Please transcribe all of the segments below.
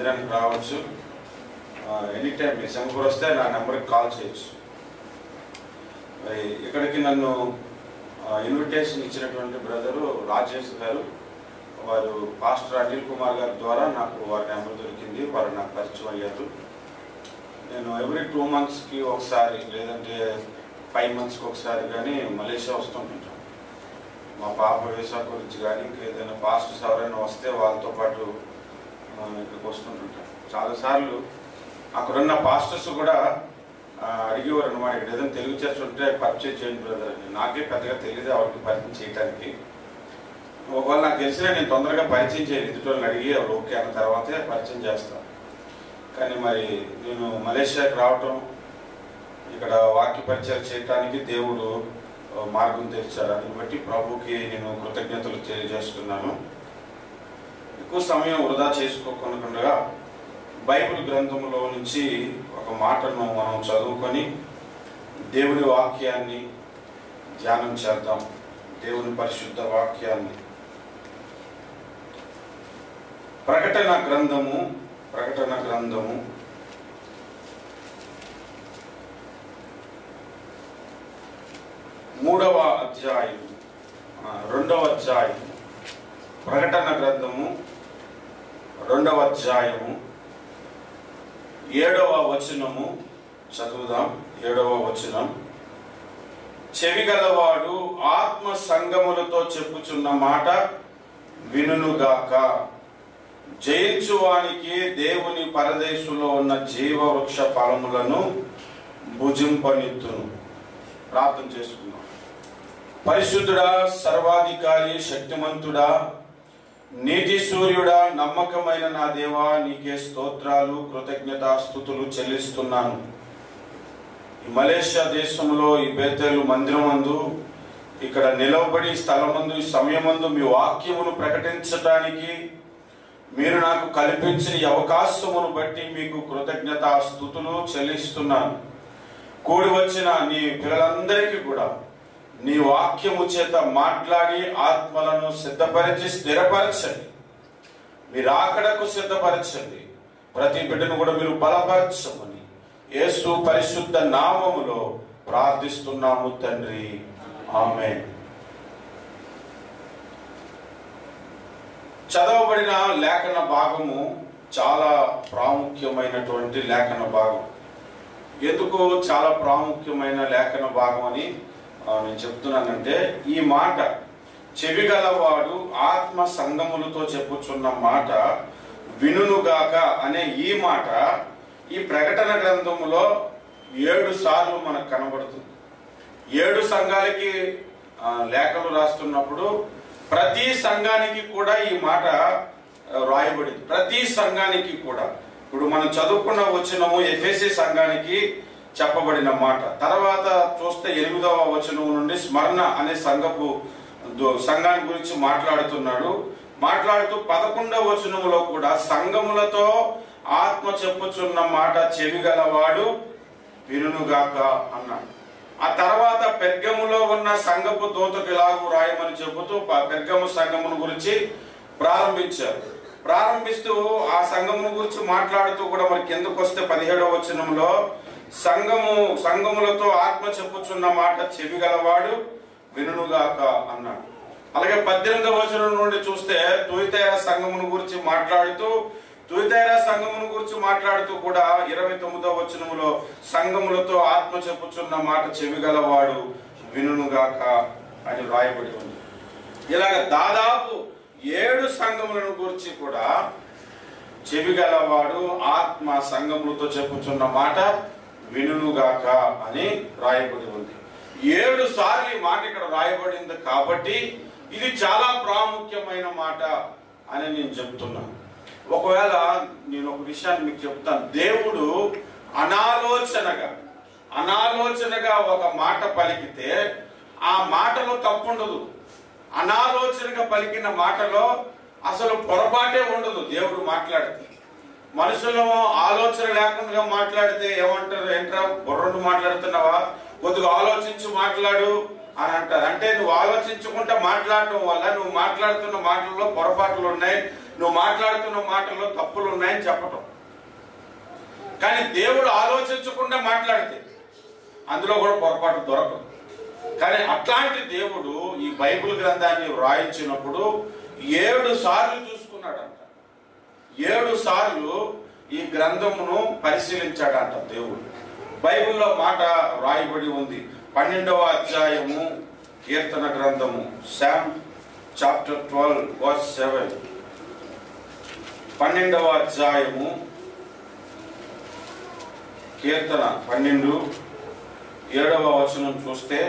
మందిరానికి రావచ్చు any time మీ సంగూరు వస్తే నా నెంబర్కి కాల్ చేయొచ్చు మరి ఇక్కడికి నన్ను ఇన్విటేషన్ ఇచ్చినటువంటి బ్రదరు రాజేష్ గారు వారు పాస్టర్ అనిల్ కుమార్ గారి ద్వారా నాకు వారి నెంబర్ దొరికింది వారు నాకు పరిచయం అయ్యారు నేను ఎవ్రీ టూ మంత్స్కి ఒకసారి లేదంటే ఫైవ్ మంత్స్కి ఒకసారి కానీ మలేషియా వస్తుంటాను మా పాప వీసా గురించి కానీ ఇంకేదైనా పాస్టర్స్ ఎవరైనా వస్తే వాళ్ళతో పాటు ఆ, ఇక్కడికి వస్తుంటుంటాను చాలాసార్లు అక్కడున్న పాస్టర్స్ కూడా ఆ, అడిగేవారు అనమాట ఇక్కడ ఏదైనా తెలుగు చర్చ్ ఉంటే పరిచయం చేయండి బ్రదర్ అని నాకే పెద్దగా తెలియదు వాళ్ళకి పరిచయం చేయడానికి ఒకవేళ నాకు తెలిసినా నేను తొందరగా పరిచయం చేయలేదు ఎదుటి అడిగి వాళ్ళు ఓకే అన్న తర్వాతే పరిచయం చేస్తాను కానీ మరి నేను మలేషియాకి రావటం ఇక్కడ వాక్య పరిచయం చేయటానికి దేవుడు ఆ, మార్గం తెరిచాడు దాన్ని బట్టి ప్రభుకి నేను కృతజ్ఞతలు తెలియజేస్తున్నాను ఎక్కువ సమయం వృధా చేసుకోకుండా బైబిల్ గ్రంథంలో నుంచి ఒక మాటను మనం చదువుకొని దేవుని వాక్యాన్ని ధ్యానం చేద్దాం దేవుని పరిశుద్ధ వాక్యాన్ని ప్రకటన గ్రంథము ప్రకటన గ్రంథము మూడవ అధ్యాయం ఆ, రెండవ అధ్యాయం ప్రకటన గ్రంథము రెండవ అధ్యాయము ఏడవ వచనము చదువుదాం ఏడవ వచనం చెవిగలవాడు ఆత్మ సంగములతో చెప్పుచున్న మాట వినుగాక జయించువానికి దేవుని పరదేశులో ఉన్న జీవవృక్ష ఫలములను భుజింపనిత్తును ప్రార్థన చేసుకుందాం పరిశుద్ధుడా సర్వాధికారి శక్తిమంతుడా నీతి సూర్యుడా నమ్మకమైన నా దేవా నీకే స్తోత్రాలు కృతజ్ఞతాస్థుతులు చెల్లిస్తున్నాను ఈ మలేషియా దేశంలో ఈ బేతేలు మందిరమందు ఇక్కడ నిలవబడి స్థలమందు ఈ సమయమందు మీ వాక్యమును ప్రకటించటానికి మీరు నాకు కల్పించిన ఈ అవకాశమును బట్టి మీకు కృతజ్ఞత స్థుతులు చెల్లిస్తున్నాను కూడి వచ్చిన నీ పిల్లలందరికీ కూడా నీ వాక్యము చేత మాట్లాడి ఆత్మలను సిద్ధపరిచి స్థిరపరచండి మీరు ఆకడకు సిద్ధపరచండి ప్రతి బిడ్డను కూడా మీరు బలపరచమని యేసు పరిశుద్ధ నామములో ప్రార్థిస్తున్నాము తండ్రి ఆమె చదవబడిన లేఖన భాగము చాలా ప్రాముఖ్యమైనటువంటి లేఖన భాగం ఎందుకు చాలా ప్రాముఖ్యమైన లేఖన భాగం అని ఆ, నేను చెప్తున్నానంటే ఈ మాట చెవిగలవాడు ఆత్మ సంగములతో చెప్పుచున్న మాట వినుగాక అనే ఈ మాట ఈ ప్రకటన గ్రంథములో ఏడు సార్లు మనకు కనబడుతుంది ఏడు సంఘాలకి ఆ, లేఖలు రాస్తున్నప్పుడు ప్రతి సంఘానికి కూడా ఈ మాట ఆ, రాయబడింది ప్రతి సంఘానికి కూడా ఇప్పుడు మనం చదువుకున్న వచ్చినము ఎఫ్ఎస్సి సంఘానికి చెప్పబడిన మాట తర్వాత చూస్తే ఎనిమిదవ వచనం నుండి స్మరణ అనే సంఘపు దో- సంఘాన్ని గురించి మాట్లాడుతున్నాడు మాట్లాడుతూ పదకొండవ వచనములో కూడా సంఘములతో ఆత్మ చెప్పుచున్న మాట చెవిగలవాడు వినుగాక అన్నాడు ఆ తర్వాత పెర్గములో ఉన్న సంఘపు దూతకు ఎలాగూ రాయమని చెబుతూ ప- పెర్గము సంఘమును గురించి ప్రారంభించారు ప్రారంభిస్తూ ఆ సంఘమును గురించి మాట్లాడుతూ కూడా మరి కిందకు వస్తే పదిహేడవ వచనంలో సంఘము సంఘములతో ఆత్మ చెప్పుచున్న మాట చెవిగలవాడు వినుగాక అన్నాడు అలాగే పద్దెనిమిదవ వచనం నుండి చూస్తే తుయితేర సంఘమును గురించి మాట్లాడుతూ తుయితేర సంఘమును గురించి మాట్లాడుతూ కూడా ఇరవై తొమ్మిదవ వచనములో సంఘములతో ఆత్మ చెప్పుచున్న మాట చెవిగలవాడు వినుగాక అని రాయబడి ఉంది ఇలాగ దాదాపు ఏడు సంఘములను గురించి కూడా చెవిగలవాడు ఆత్మ సంఘములతో చెప్పుచున్న మాట వినుగాక అని రాయబడి ఉంది ఏడు సార్లు ఈ మాట ఇక్కడ రాయబడింది కాబట్టి ఇది చాలా ప్రాముఖ్యమైన మాట అని నేను చెప్తున్నాను ఒకవేళ నేను ఒక విషయాన్ని మీకు చెప్తాను దేవుడు అనాలోచనగా అనాలోచనగా ఒక మాట పలికితే ఆ మాటలో తప్పుండదు అనాలోచనగా పలికిన మాటలో అసలు పొరపాటే ఉండదు దేవుడు మాట్లాడితే మనుషులు ఆలోచన లేకుండా మాట్లాడితే ఏమంటారు ఏంట్రా బుర్రను మాట్లాడుతున్నావా కొద్దిగా ఆలోచించి మాట్లాడు అని అంటారు అంటే నువ్వు ఆలోచించుకుంటా మాట్లాడటం వల్ల నువ్వు మాట్లాడుతున్న మాటల్లో పొరపాట్లు ఉన్నాయి నువ్వు మాట్లాడుతున్న మాటల్లో తప్పులు ఉన్నాయని చెప్పటం కానీ దేవుడు ఆలోచించకుండా మాట్లాడితే అందులో కూడా పొరపాటు దొరకదు కానీ అట్లాంటి దేవుడు ఈ బైబిల్ గ్రంథాన్ని వ్రాయించినప్పుడు ఏడు సార్లు చూసుకున్నాడంట ఏడు సార్లు ఈ గ్రంథమును పరిశీలించాడంట దేవుడు బైబిల్లో మాట రాయబడి ఉంది పన్నెండవ అధ్యాయము కీర్తన గ్రంథము psalm chapter twelve verse seven పన్నెండవ అధ్యాయము కీర్తన పన్నెండు ఏడవ వచనం చూస్తే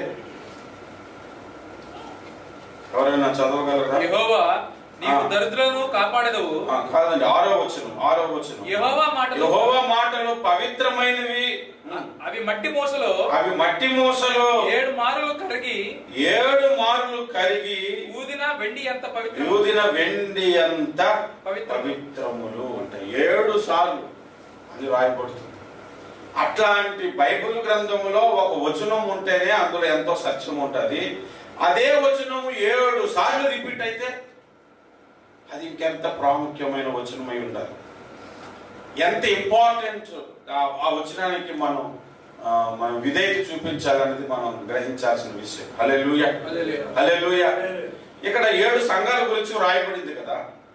ఎవరైనా చదవగలరా యెహోవా నీవు ఆ. దరిద్రులను కాపాడేదవు ఆ, కాదండి ఆరో వచనం ఆరో వచనం యెహోవా మాటలు యెహోవా మాటలు పవిత్రమైనవి అవి మట్టి మోసలో అవి మట్టి మూసలు ఏడు మారులు కరిగి ఏడు మారులు కరిగి ఊదిన వెండి ఎంత పవిత్ర యూదిన వెండి అంత పవిత్రము. పవిత్రములు అంటే ఏడు సార్లు అని రాయబడుతుంది అట్లాంటి బైబిల్ గ్రంథములో ఒక వచనం ఉంటేనే అందులో ఎంతో సత్యం ఉంటుంది అదే వచనము ఏడు సార్లు రిపీట్ అయితే అది ఇంకెంత ప్రాముఖ్యమైన వచనమై ఉండాలి ఎంత ఇంపార్టెంట్ ఆ వచనానికి మనం ఆ, మనం విధేయత చూపించాలనేది మనం గ్రహించాల్సిన విషయం హలే హల్లెలూయా. హల్లెలూయా ఇక్కడ ఏడు సంఘాల గురించి రాయబడింది కదా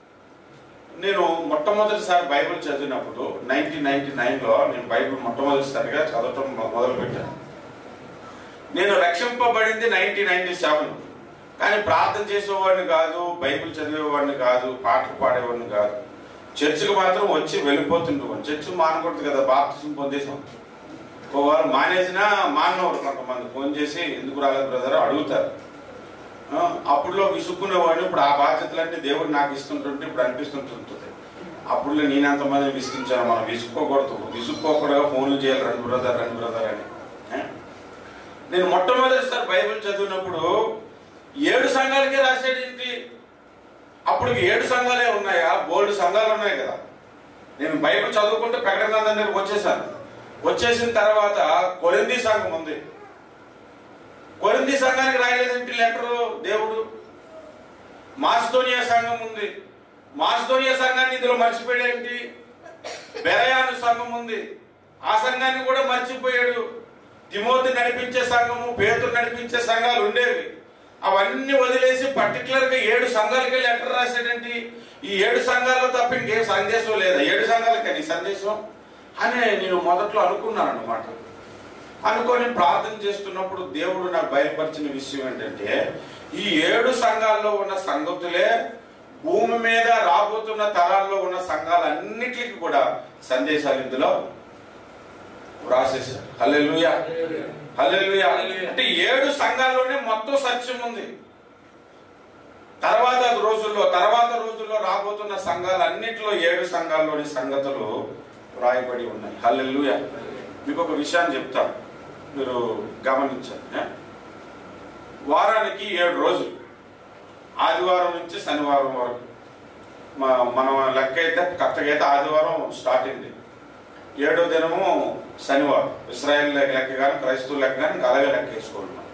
నేను మొట్టమొదటిసారి బైబిల్ చదివినప్పుడు నైన్టీన్ నైన్టీ నైన్లో నేను బైబిల్ మొట్టమొదటిసారిగా చదవటం మొ- మొదలు పెట్టాను నేను రక్షింపబడింది నైన్టీన్ నైన్టీ సెవెన్ కానీ ప్రార్థన చేసేవాడిని కాదు బైబిల్ చదివేవాడిని కాదు పాటలు పాడేవాడిని కాదు చర్చికి మాత్రం వచ్చి వెళ్ళిపోతుండేవాడిని చర్చి మానకూడదు కదా బాప్తిజం పొందేసాం ఒకవేళ మానేసినా మానవరు కొంతమంది ఫోన్ చేసి ఎందుకు రాలేదు బ్రదర్ అడుగుతారు ఆ, అప్పుడులో విసుక్కునేవాడిని ఇప్పుడు ఆ బాధ్యతలన్నీ దేవుడు నాకు ఇస్తుంటుంటే ఇప్పుడు అనిపిస్తుంటుంటుంది అప్పుడులో నేను ఎంతమంది విసిగించాను మనం విసుక్కోకూడదు విసుక్కోకుండా ఫోన్లు చేయాలి రండి బ్రదర్ రండి బ్రదర్ అని ఆ? నేను మొట్టమొదటిసారి బైబిల్ చదివినప్పుడు ఏడు సంఘాలకే రాశాడు ఏంటి అప్పుడు ఏడు సంఘాలే ఉన్నాయా బోల్డ్ సంఘాలు ఉన్నాయి కదా నేను బైబిల్ చదువుకుంటే ప్రకటన గ్రంథం దగ్గరికి వచ్చేసాను వచ్చేసిన తర్వాత కొరింది సంఘం ఉంది కొరింది సంఘానికి రాయలేదేంటి లెటరు దేవుడు మాస్టోనియా సంఘం ఉంది మాస్టోనియా సంఘాన్ని ఇందులో మర్చిపోయాడేంటి బెరయాను సంఘం ఉంది ఆ సంఘాన్ని కూడా మర్చిపోయాడు తిమోతి నడిపించే సంఘము పేతురు నడిపించే సంఘాలు ఉండేవి అవన్నీ వదిలేసి పర్టికులర్ గా ఏడు సంఘాలకి లెటర్ రాశాడండి ఈ ఏడు సంఘాల్లో తప్ప ఇంకేం సందేశం లేదా ఏడు సంఘాలకి నీ సందేశం అని నేను మొదట్లో అనుకున్నాను అనమాట అనుకొని ప్రార్థన చేస్తున్నప్పుడు దేవుడు నాకు బయలుపరిచిన విషయం ఏంటంటే ఈ ఏడు సంఘాల్లో ఉన్న సంగతులే భూమి మీద రాబోతున్న తరాల్లో ఉన్న సంఘాలన్నిటికీ కూడా సందేశాలు ఇందులో వ్రాసేశారు హల్లెలూయా హల్లెలూయా హల్లెలూయా. అంటే ఏడు సంఘాల్లోనే మొత్తం సత్యం ఉంది తర్వాత రోజుల్లో తర్వాత రోజుల్లో రాబోతున్న సంఘాలన్నిటిలో ఏడు సంఘాల్లోని సంగతులు వ్రాయబడి ఉన్నాయి హల్లెలూయా మీకు ఒక విషయాన్ని చెప్తాను మీరు గమనించండి ఏ? వారానికి ఏడు రోజులు ఆదివారం నుంచి శనివారం వరకు మా- మనం లెక్క అయితే కరెక్ట్గా అయితే ఆదివారం స్టార్ట్ అయింది ఏడో దినము శనివారం ఇస్రాయేల్ లెక్క లెక్క కానీ క్రైస్తవుల లెక్క కానీ ఇంకా అలాగే లెక్క వేసుకుంటున్నాం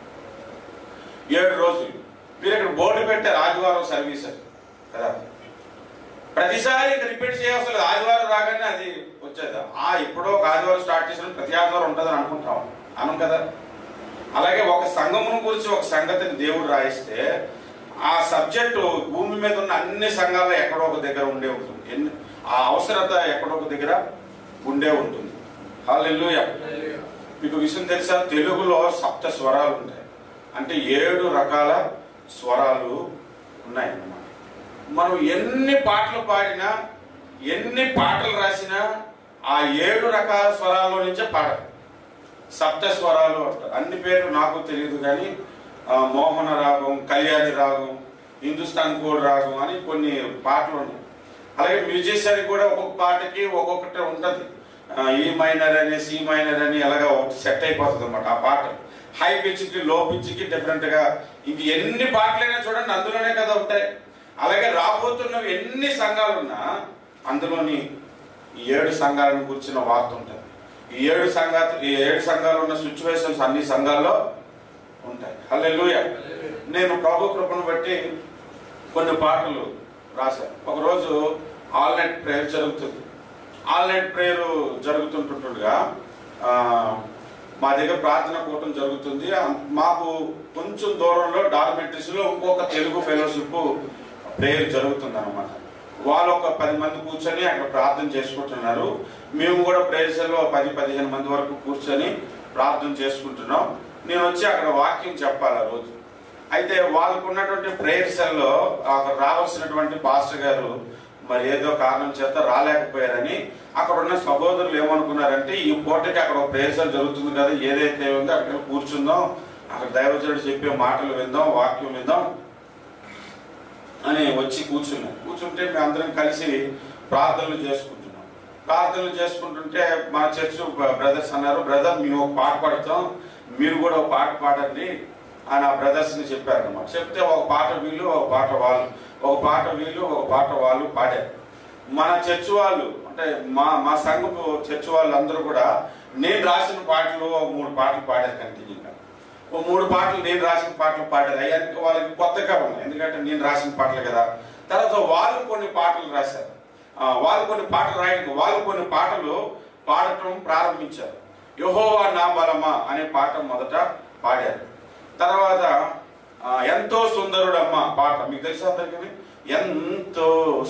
ఏడు రోజులు మీరు ఇక్కడ బోర్డు పెట్టారు ఆదివారం సర్వీస్ అని కదా ప్రతిసారి రిపీట్ చేయవలసిన లేదు. ఆదివారం రాగానే అది వచ్చేదా ఆ ఎప్పుడో ఒక ఆదివారం స్టార్ట్ చేసిన ప్రతి ఆదివారం ఉంటుందని అనుకుంటాం అనం కదా అలాగే ఒక సంఘమును గురించి ఒక సంగతిని దేవుడు రాయిస్తే ఆ సబ్జెక్టు భూమి మీద ఉన్న అన్ని సంఘాల్లో ఎక్కడో ఒక దగ్గర ఉండే ఉంటుంది ఎన్ని ఆ అవసరత ఎక్కడో ఒక దగ్గర ఉండే ఉంటుంది హాలెల్లుయా మీకు విషయం తెలుసా తెలుగులో సప్త స్వరాలు ఉంటాయి అంటే ఏడు రకాల స్వరాలు ఉన్నాయి అన్నమాట మనం ఎన్ని పాటలు పాడినా ఎన్ని పాటలు రాసినా ఆ ఏడు రకాల స్వరాల్లో నుంచే పాడాలి సప్త స్వరాలు అంటారు అన్ని పేర్లు నాకు తెలియదు కానీ ఆ, మోహన రాగం కళ్యాణి రాగం హిందుస్థాన్ కోడ్ రాగం అని కొన్ని పాటలు ఉన్నాయి అలాగే మ్యూజిషియన్ కూడా ఒక్కొక్క పాటకి ఒక్కొక్కటి ఉంటుంది ఈ మైనర్ అని సి మైనర్ అని అలాగా ఒకటి సెట్ అయిపోతుంది అనమాట ఆ పాట హై పిచ్కి లో పిచ్కి డిఫరెంట్ గా ఇంక ఎన్ని పాటలైనా చూడండి అందులోనే కదా ఉంటాయి అలాగే రాబోతున్నవి ఎన్ని సంఘాలు ఉన్నా అందులోని ఈ ఏడు సంఘాలను గురించిన వార్త ఉంటుంది ఈ ఏడు సంఘా ఈ ఏడు సంఘాలు ఉన్న సిచ్యువేషన్స్ అన్ని సంఘాల్లో ఉంటాయి హల్లెలూయా నేను ప్రభు కృపను బట్టి కొన్ని పాటలు రాశారు ఒకరోజు ఆల్ నైట్ ప్రేయర్ జరుగుతుంది ఆల్ నైట్ ప్రేయర్ జరుగుతుంటుండగా ఆ, మా దగ్గర ప్రార్థన కూటం జరుగుతుంది ఆ- మాకు కొంచెం దూరంలో డార్మెంటరీస్ లో ఇంకొక తెలుగు ఫెలోషిప్ ప్రేయర్ జరుగుతుంది అనమాట వాళ్ళు ఒక పది మంది కూర్చొని అక్కడ ప్రార్థన చేసుకుంటున్నారు మేము కూడా ప్రేయర్స్ లో పది పదిహేను మంది వరకు కూర్చొని ప్రార్థన చేసుకుంటున్నాం నేను వచ్చి అక్కడ వాక్యం చెప్పాలి ఆ రోజు అయితే వాళ్ళకు ఉన్నటువంటి ప్రేయర్ సెల్లో అక్కడ రావాల్సినటువంటి పాస్టర్ గారు మరి ఏదో కారణం చేత రాలేకపోయారని అక్కడ ఉన్న సహోదరులు ఏమనుకున్నారంటే ఈ పూటకి అక్కడ ఒక ప్రేయర్ సెల్ జరుగుతుంది కదా ఏదైతే ఉందో అక్కడ కూర్చుందాం అక్కడ దైవజనుడు చెప్పే మాటలు విందాం వాక్యం విందాం అని వచ్చి కూర్చున్నాం కూర్చుంటే మేము అందరం కలిసి ప్రార్థనలు చేసుకుంటున్నాం ప్రార్థనలు చేసుకుంటుంటే మా చర్చ్ బ్రదర్స్ అన్నారు బ్రదర్ మేము ఒక పాట పాడతాం మీరు కూడా ఒక పాట పాడండి అని ఆ బ్రదర్స్ ని చెప్పారు అనమాట చెప్తే ఒక పాట వీళ్ళు ఒక పాట వాళ్ళు ఒక పాట వీళ్ళు ఒక పాట వాళ్ళు పాడారు మన చర్చ్ వాళ్ళు అంటే మా మా సంఘపు చర్చ్ వాళ్ళు అందరూ కూడా నేను రాసిన పాటలు ఒక మూడు పాటలు పాడారు కంటిన్యూగా ఓ మూడు పాటలు నేను రాసిన పాటలు పాడారు అయ్యానికి వాళ్ళకి కొత్తగా ఉన్నాయి ఎందుకంటే నేను రాసిన పాటలు కదా తర్వాత వాళ్ళు కొన్ని పాటలు రాశారు ఆ, వాళ్ళు కొన్ని పాటలు రాయడానికి వాళ్ళు కొన్ని పాటలు పాడటం ప్రారంభించారు యహోవా నా బలమా అనే పాట మొదట పాడారు తర్వాత ఆ, ఎంతో సుందరుడమ్మ పాట మీకు తెలుసా అందరికీ ఎంతో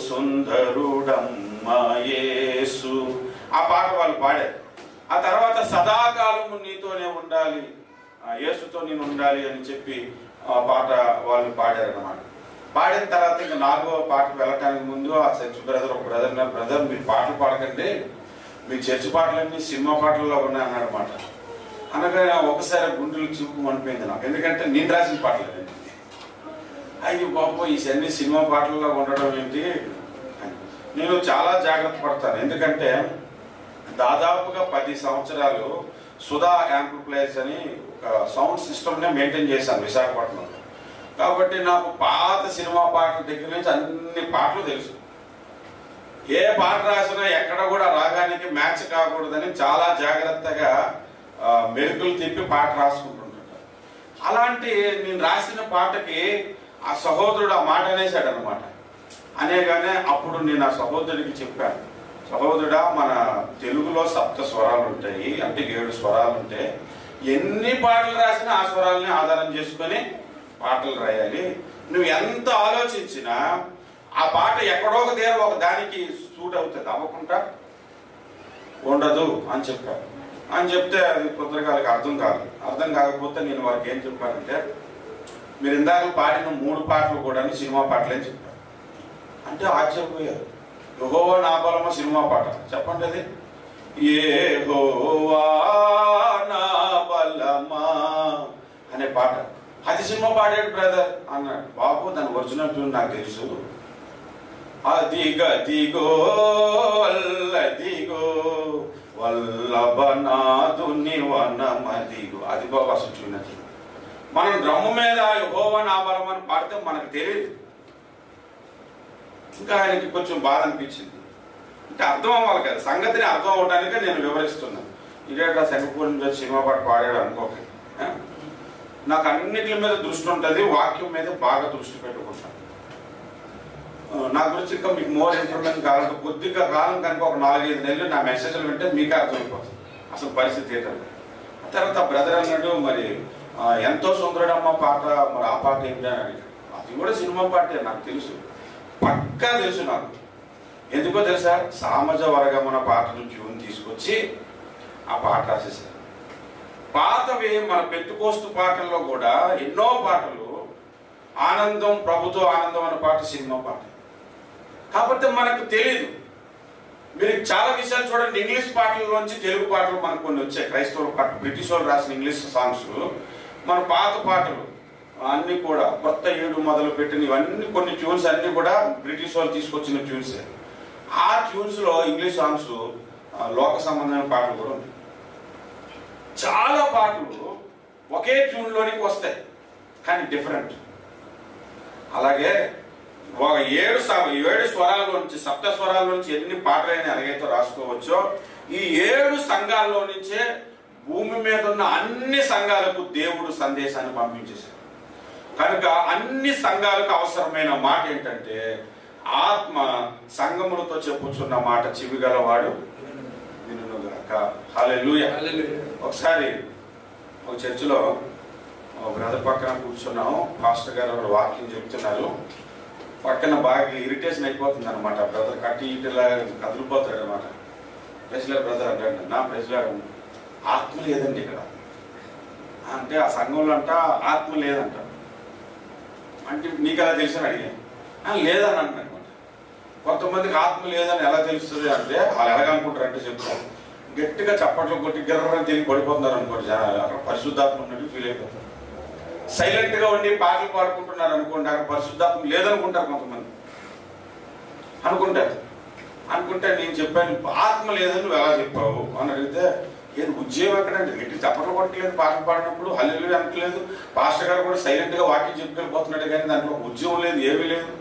సుందరుడమ్మ యేసు ఆ పాట వాళ్ళు పాడారు ఆ తర్వాత సదాకాలము నీతోనే ఉండాలి ఆ, యేసుతో నేను ఉండాలి అని చెప్పి ఆ పాట వాళ్ళు పాడారు అన్నమాట పాడిన తర్వాత ఇంకా నాలుగో పాటకు వెళ్ళటానికి ముందు ఆ చర్చ్ బ్రదర్ ఒక బ్రదర్ బ్రదర్ మీరు పాటలు పాడకండి మీ చర్చ్ పాటలన్నీ సినిమా పాటల్లో ఉన్నాయి అన్నాడు అనమాట అనగా ఒకసారి గుండెలు చూపు అనిపోయింది నాకు ఎందుకంటే నేను రాసిన పాటలు అండి అయ్యి బాబు ఈ అన్ని సినిమా పాటల్లో ఉండడం ఏంటి అని. నేను చాలా జాగ్రత్త పడతాను ఎందుకంటే దాదాపుగా పది సంవత్సరాలు సుధా యాంప్లిఫైర్స్ అని ఒక సౌండ్ సిస్టమ్నే మెయింటైన్ చేశాను విశాఖపట్నంలో కాబట్టి నాకు పాత సినిమా పాటల దగ్గర నుంచి అన్ని పాటలు తెలుసు ఏ పాట రాసినా ఎక్కడ కూడా రాగానికి మ్యాచ్ కాకూడదని చాలా జాగ్రత్తగా ఆ, మెరుకులు తిప్పి పాట రాసుకుంటుంటాను అలాంటి నేను రాసిన పాటకి ఆ సహోదరుడు ఆ మాట అనేసాడు అనమాట అనేగానే అప్పుడు నేను ఆ సహోదరుడికి చెప్పాను సహోదరుడా మన తెలుగులో సప్త స్వరాలు ఉంటాయి అంటే ఏడు స్వరాలు ఉంటాయి ఎన్ని పాటలు రాసినా ఆ స్వరాలని ఆధారం చేసుకొని పాటలు రాయాలి నువ్వు ఎంత ఆలోచించినా ఆ పాట ఎక్కడో ఒక దగ్గర ఒక దానికి సూట్ అవుతుంది అవ్వకుండా ఉండదు అని చెప్పారు అని చెప్తే అది పుత్రకాలకి అర్థం కాదు అర్థం కాకపోతే నేను వారికి ఏం చెప్పానంటే మీరు ఇందాక పాడిన మూడు పాటలు కూడా సినిమా పాటలే చెప్పారు అంటే ఆశ్చర్యపోయారు యెహోవా నా బలమ సినిమా పాట చెప్పండి అది ఏ నా బలమా అనే పాట అది సినిమా పాడాడు బ్రదర్ అన్నాడు బాబు దాని ఒరిజినల్ ట్యూన్ నాకు తెలుసు అదిగదిగో అల్లదిగో వల్లభనాథుని వనమదిగో అది బాబు అసలు ట్యూన్ అది మనం డ్రమ్ము మీద యెహోవా నా బలం అని పాడితే మనకు తెలియదు ఇంకా ఆయనకి కొంచెం బాధ అనిపించింది అంటే అర్థం అవ్వాలి కదా సంగతిని అర్థం అవడానికి నేను వివరిస్తున్నాను ఇదేటా శంఖపూర్ నుంచి వచ్చి సినిమా పాట పాడాడు అనుకోకండి ఆ? నాకు అన్నిటి మీద దృష్టి ఉంటుంది వాక్యం మీద బాగా దృష్టి పెట్టుకుంటాను ఆ, నా గురించి ఇంకా మీకు మోర్ ఇన్ఫర్మేషన్ కావాలంటే కొద్దిగా కాలం కనుక ఒక నాలుగైదు నెలలు నా మెసేజ్లు వింటే మీకే అర్థమైపోతుంది అసలు పరిస్థితి ఏంటంటే ఆ తర్వాత బ్రదర్ అన్నాడు మరి ఆ, ఎంతో సుందరుడమ్మ పాట మరి ఆ పాట ఏంటి అని అడిగాడు అది కూడా సినిమా పాటే నాకు తెలుసు పక్కా తెలుసు నాకు ఎందుకో తెలుసా సామజ వర్గమున పాట నుంచి ట్యూన్ తీసుకొచ్చి ఆ పాట రాసేసారు పాతవి మన పెట్టుకోస్తు పాటల్లో కూడా ఎన్నో పాటలు ఆనందం ప్రభుత్వ ఆనందం అనే పాట సినిమా పాట కాకపోతే మనకు తెలియదు మీరు చాలా విషయాలు చూడండి ఇంగ్లీష్ పాటల్లోంచి తెలుగు పాటలు మనకు కొన్ని వచ్చాయి క్రైస్తవుల పాటలు బ్రిటిష్ వాళ్ళు రాసిన ఇంగ్లీష్ సాంగ్స్ మన పాత పాటలు అన్ని కూడా కొత్త ఏడు మొదలు పెట్టిన ఇవన్నీ కొన్ని ట్యూన్స్ అన్ని కూడా బ్రిటిష్ వాళ్ళు తీసుకొచ్చిన ట్యూన్స్ ఆ ట్యూన్స్ లో ఇంగ్లీష్ సాంగ్స్ ఆ, లోక సంబంధమైన పాటలు కూడా ఉన్నాయి చాలా పాటలు ఒకే ట్యూన్ లోనికి వస్తాయి కానీ డిఫరెంట్ అలాగే ఒక ఏడు స- ఏడు స్వరాల నుంచి సప్త స్వరాల నుంచి ఎన్ని పాటలైనా ఎలాగైతే రాసుకోవచ్చో ఈ ఏడు సంఘాల్లో నుంచే భూమి మీద ఉన్న అన్ని సంఘాలకు దేవుడు సందేశాన్ని పంపించేశాడు కనుక అన్ని సంఘాలకు అవసరమైన మాట ఏంటంటే ఆత్మ సంగములతో చెప్పుచున్న మాట చెవిగలవాడు వినుగాక హల్లెలూయా హల్లెలూయా. ఒకసారి ఒక చర్చిలో ఒక బ్రదర్ పక్కన కూర్చున్నాం పాస్టర్ గారు ఒక వాక్యం చెప్తున్నారు పక్కన బాగా ఇరిటేషన్ అయిపోతుంది అనమాట బ్రదర్ కట్టి ఇటులా కదిలిపోతాడు అనమాట ప్రెసిడెంట్ బ్రదర్ అంటాడు నా ప్రెసిడెంట్ ఆత్మ లేదండి ఇక్కడ అంటే ఆ సంఘంలో అంట ఆత్మ లేదంట అంటే నీకు ఎలా తెలుసు అని అడిగాను "ఆ, లేదని అంటున్నాడు అనమాట కొంతమందికి ఆత్మ లేదని ఎలా తెలుస్తుంది అంటే వాళ్ళు ఎలాగనుకుంటారు అంటే చెప్తారు గట్టిగా చప్పట్లు కొట్టి గిర్రని తిరిగి పడిపోతున్నారు అనుకోండి జనాలు అక్కడ పరిశుద్ధాత్మ ఉన్నట్టు ఫీల్ అయిపోతారు సైలెంట్ గా ఉండి పాటలు పాడుకుంటున్నారు అనుకోండి అక్కడ పరిశుద్ధాత్మ లేదనుకుంటారు కొంతమంది అనుకుంటారు అనుకుంటే నేను చెప్పాను ఆత్మ లేదని నువ్వు ఎలా చెప్పావు అని అడిగితే ఏది ఉద్యోగం ఎక్కడండి గట్టి చప్పట్లు కొట్టలేదు పాటలు పాడినప్పుడు హల్లు అనట్లేదు పాస్టర్ గారు కూడా సైలెంట్ గా వాక్యం చెప్పుకెళ్ళిపోతున్నాడు కానీ దాంట్లో ఒక ఉద్యోగం లేదు ఏమీ లేదు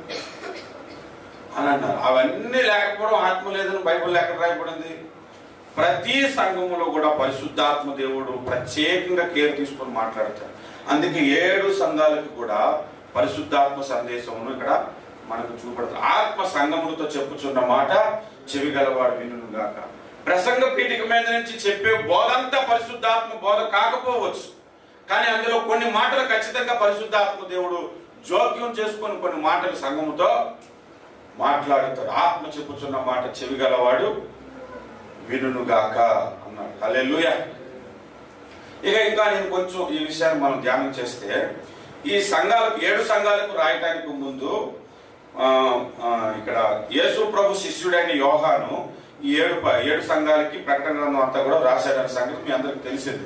అని అన్నారు అవన్నీ లేకపోవడం ఆత్మ లేదని బైబిల్ ఎక్కడ రాయబడింది ప్రతి సంఘములో కూడా పరిశుద్ధాత్మ దేవుడు ప్రత్యేకంగా కేర్ తీసుకొని మాట్లాడతాడు అందుకే ఏడు సంఘాలకు కూడా పరిశుద్ధాత్మ సందేశమును ఇక్కడ మనకు చూపడుతుంది ఆత్మ సంఘములతో చెప్పుచున్న మాట చెవి గలవాడు వినును గాక ప్రసంగ పీఠిక మీద నుంచి చెప్పే బోధంతా పరిశుద్ధాత్మ బోధ కాకపోవచ్చు కానీ అందులో కొన్ని మాటలు ఖచ్చితంగా పరిశుద్ధాత్మ దేవుడు జోక్యం చేసుకొని కొన్ని మాటలు సంఘముతో మాట్లాడుతాడు ఆత్మ చెప్పుచున్న మాట చెవి గలవాడు వినుగాక అన్నాడు హల్లెలూయా ఇక ఇంకా నేను కొంచెం ఈ విషయాన్ని మనం ధ్యానం చేస్తే ఈ సంఘాలకు ఏడు సంఘాలకు రాయటానికి ముందు ఆ, ఆ, ఇక్కడ యేసు ప్రభు శిష్యుడైన యోహాను ఈ ఏడు ప- ఏడు సంఘాలకి ప్రకటన గ్రంథం అంతా కూడా రాశాడనే సంగతి మీ అందరికి తెలిసింది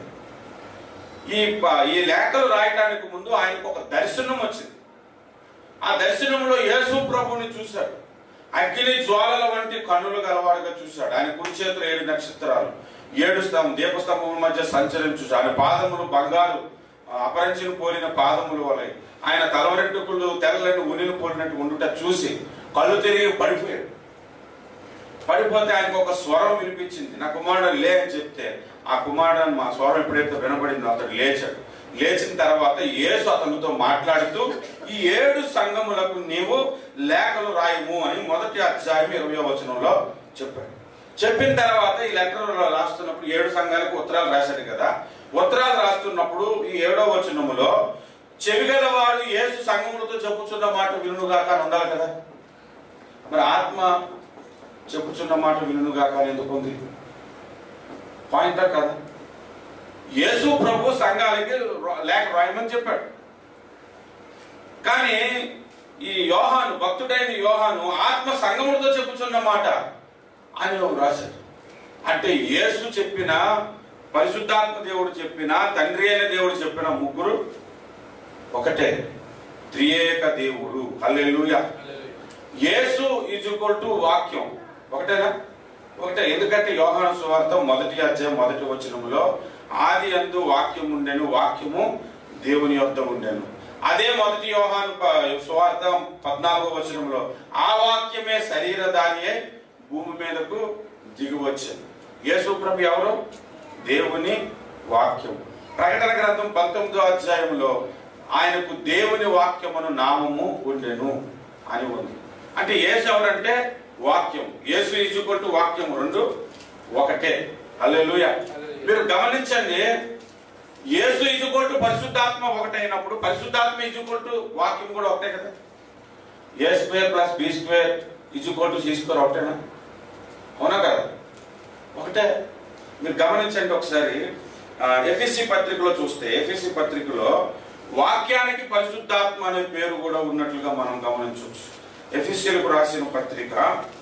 ఈ ప- ఈ లేఖలు రాయటానికి ముందు ఆయనకు ఒక దర్శనం వచ్చింది ఆ దర్శనంలో యేసు ప్రభుని చూశాడు అగ్ని జ్వాలల వంటి కన్నులు గలవాడుగా చూశాడు ఆయన కుడి చేతులు ఏడు నక్షత్రాలు ఏడు స్తంభం దీపస్తంభముల మధ్య సంచరించు ఆయన పాదములు బంగారు ఆ, అపరంచిన పోలిన పాదములు వలె ఆయన తలవరెంటుకులు తెల్లని ఉనిని పోలినట్టు ఉండుట చూసి కళ్ళు తిరిగి పడిపోయాడు పడిపోతే ఆయనకు ఒక స్వరం వినిపించింది నా కుమారుడు లే అని చెప్తే ఆ కుమారుడు మా స్వరం ఎప్పుడైతే వినబడిందో అతడు లేచాడు లేచిన తర్వాత యేసు అతనితో మాట్లాడుతూ ఈ ఏడు సంఘములకు నీవు లేఖలు రాయము అని మొదటి అధ్యాయం ఇరవై వచనంలో చెప్పాడు చెప్పిన తర్వాత ఈ లెటర్లో రాస్తున్నప్పుడు ఏడు సంఘాలకు ఉత్తరాలు రాశాడు కదా ఉత్తరాలు రాస్తున్నప్పుడు ఈ ఏడో వచనములో చెవిగలవాడు యేసు సంఘములతో చెప్పుచున్న మాట వినుగాక అని ఉండాలి కదా మరి ఆత్మ చెప్పుచున్న మాట వినుగాక అని ఎందుకు ఉంది పాయింటా కదా యేసు ప్రభు సంఘాలకి రా- లేఖ రాయమని చెప్పాడు కానీ ఈ యోహాను భక్తుడైన యోహాను ఆత్మ సంగములతో చెప్పుచున్న మాట అని రాశాడు అంటే యేసు చెప్పిన పరిశుద్ధాత్మ దేవుడు చెప్పిన తండ్రి అయిన దేవుడు చెప్పిన ముగ్గురు ఒకటే త్రియేక దేవుడు hallelujah hallelujah. Yesu is equal to వాక్యం ఒకటేనా ఒకటే ఎందుకంటే యోహాను సువార్త మొదటి అధ్యాయం మొదటి వచనములో ఆది అందు వాక్యం ఉండెను వాక్యము దేవుని యొద్ద ఉండెను అదే మొదటి యోహాను ప- సువార్త పద్నాలుగో వచనంలో ఆ వాక్యమే శరీరధారియే భూమి మీదకు దిగి వచ్చింది యేసు ప్రభు ఎవరు దేవుని వాక్యం ప్రకటన గ్రంథం పంతొమ్మిదో అధ్యాయంలో ఆయనకు దేవుని వాక్యమును నామము ఉండెను అని ఉంది అంటే యేసు ఎవరంటే వాక్యం యేసు ఈజుకొట్టు వాక్యం రెండు ఒకటే హల్లెలూయా మీరు గమనించండి యేసు ఈజుకొట్టు పరిశుద్ధాత్మ ఒకటైనప్పుడు పరిశుద్ధాత్మ ఈజుకొట్టు వాక్యం కూడా ఒకటే కదా a square plus b square is equal to c square ఒకటేనా అవునా కదా ఒకటే మీరు గమనించండి ఒకసారి ఎఫ్ఎస్సి పత్రికలో చూస్తే ఎఫ్ఎస్సి పత్రికలో వాక్యానికి పరిశుద్ధాత్మ అనే పేరు కూడా ఉన్నట్లుగా మనం గమనించవచ్చు ఎఫ్ఎస్సీలకు రాసిన పత్రిక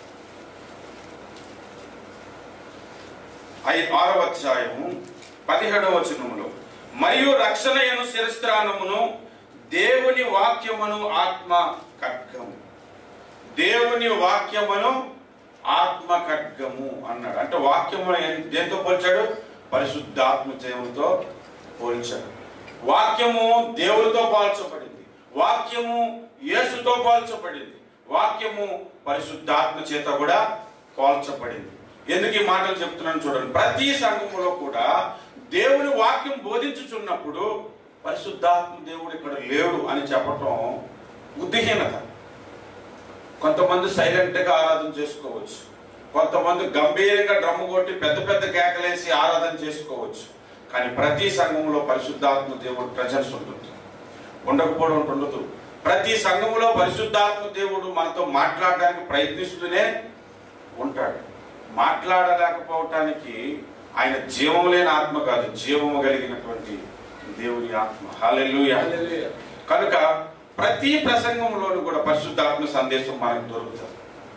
ఐ- ఆరవ అధ్యాయము పదిహేడవ వచనములో మరియు రక్షణయను శిరస్త్రానమును దేవుని వాక్యమును ఆత్మ ఖడ్గము దేవుని వాక్యమును ఆత్మ ఖడ్గము అన్నాడు అంటే వాక్యము దేంతో పోల్చాడు పరిశుద్ధాత్మ దేవునితో పోల్చాడు వాక్యము దేవునితో పోల్చబడింది వాక్యము యేసుతో పోల్చబడింది వాక్యము పరిశుద్ధాత్మ చేత కూడా పోల్చబడింది ఎందుకు ఈ మాటలు చెప్తున్నాను చూడండి ప్రతి సంఘములో కూడా దేవుని వాక్యం బోధించుచున్నప్పుడు పరిశుద్ధాత్మ దేవుడు ఇక్కడ లేడు అని చెప్పటం బుద్ధిహీనత కొంతమంది సైలెంట్గా ఆరాధన చేసుకోవచ్చు కొంతమంది గంభీరంగా డ్రమ్ము కొట్టి పెద్ద పెద్ద కేకలేసి ఆరాధన చేసుకోవచ్చు కానీ ప్రతి సంఘంలో పరిశుద్ధాత్మ దేవుడు ప్రజెన్స్ ఉంటుంది ఉండకపోవడం ఉండదు ప్రతి సంఘంలో పరిశుద్ధాత్మ దేవుడు మనతో మాట్లాడడానికి ప్రయత్నిస్తూనే ఉంటాడు మాట్లాడలేకపోవటానికి ఆయన జీవం లేని ఆత్మ కాదు జీవము కలిగినటువంటి దేవుని ఆత్మ హాలెలూయా హల్లెలూయా. కనుక ప్రతి ప్రసంగంలోనూ కూడా పరిశుద్ధాత్మ సందేశం మనకు దొరుకుతుంది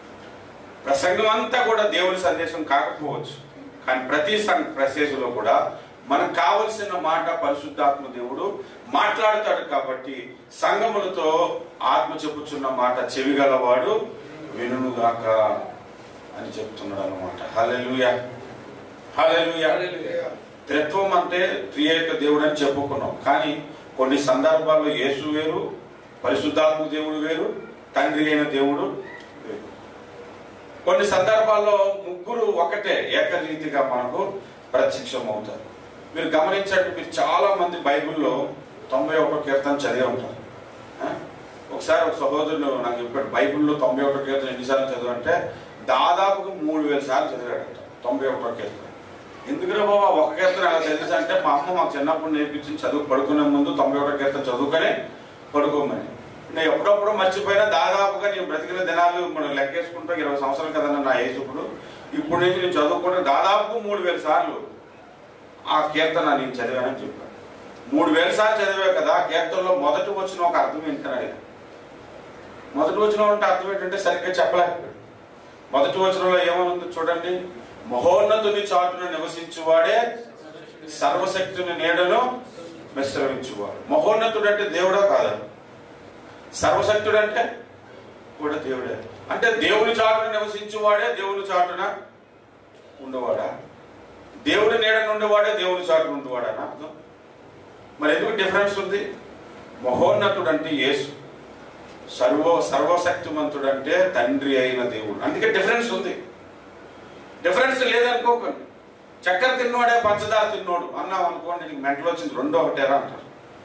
ప్రసంగం అంతా కూడా దేవుని సందేశం కాకపోవచ్చు కానీ ప్రతి సం- ప్రసేజలో కూడా మనకు కావలసిన మాట పరిశుద్ధాత్మ దేవుడు మాట్లాడతాడు కాబట్టి సంగములతో ఆత్మ చెప్పుచున్న మాట చెవిగలవాడు వినుగాక అని చెప్తున్నాడు అనమాట హల్లెలూయా హల్లెలూయా హల్లెలూయా. త్రిత్వం అంటే త్రియేక దేవుడు అని చెప్పుకున్నాం కానీ కొన్ని సందర్భాల్లో యేసు వేరు పరిశుద్ధాత్మ దేవుడు వేరు తండ్రి అయిన దేవుడు వేరు కొన్ని సందర్భాల్లో ముగ్గురు ఒకటే ఏకరీతిగా మనకు ప్రత్యక్షం అవుతారు మీరు గమనించండి మీరు చాలా మంది బైబిల్లో తొంభై ఒకటో కీర్తన చదివి ఉంటారు ఆ? ఒకసారి ఒక సహోదరుడు నాకు చెప్పాడు బైబిల్లో తొంభై ఒకటో కీర్తన ఎన్నిసార్లు చదివంటే దాదాపుగా మూడు వేల సార్లు చదివాడంట తొంభై ఒకటో కీర్తన ఎందుకురా బాబా ఒక కీర్తన అలా చదివేసి అంటే మా అమ్మ మాకు చిన్నప్పుడు నేర్పించింది చదువు పడుకునే ముందు తొంభై ఒకటో కీర్తన చదువుకొని పడుకోమని నేను ఎప్పుడప్పుడు మర్చిపోయినా దాదాపుగా నేను బ్రతికిన దినాలు మనం లెక్కేసుకుంటా ఇరవై సంవత్సరాలు కదన్న నా ఏజ్ ఇప్పుడు ఇప్పుడు నుంచి నేను చదువుకుంటే దాదాపు మూడు వేల సార్లు ఆ కీర్తన నేను చదివానని చెప్పాను మూడు వేల సార్లు చదివా కదా ఆ కీర్తనలో మొదటి వచ్చిన ఒక అర్థం ఏంటన్నాడు ఆయన. మొదటి వచ్చిన అంటే అర్థం ఏంటంటే సరిగ్గా చెప్పలేకపోయాడు మొదటి వచనంలో ఏమనుంది చూడండి మహోన్నతుని చాటున నివసించువాడే సర్వశక్తుని నీడను విశ్రమించువాడు మహోన్నతుడు అంటే దేవుడా కాదా సర్వశక్తుడు అంటే కూడా దేవుడే అంటే దేవుని చాటున నివసించువాడే దేవుని చాటున ఉండవాడా దేవుడి నీడను ఉండేవాడే దేవుని చాటున ఉండేవాడా అని అర్థం మరి ఎందుకు డిఫరెన్స్ ఉంది మహోన్నతుడు అంటే యేసు సర్వ సర్వశక్తిమంతుడు అంటే తండ్రి అయిన దేవుడు అందుకే డిఫరెన్స్ ఉంది డిఫరెన్స్ లేదనుకోకండి చక్కెర తిన్నోడే పంచదార తిన్నోడు అన్నాం అనుకోండి నీకు మెంటలు వచ్చింది రెండో ఒకటేరా అంటారు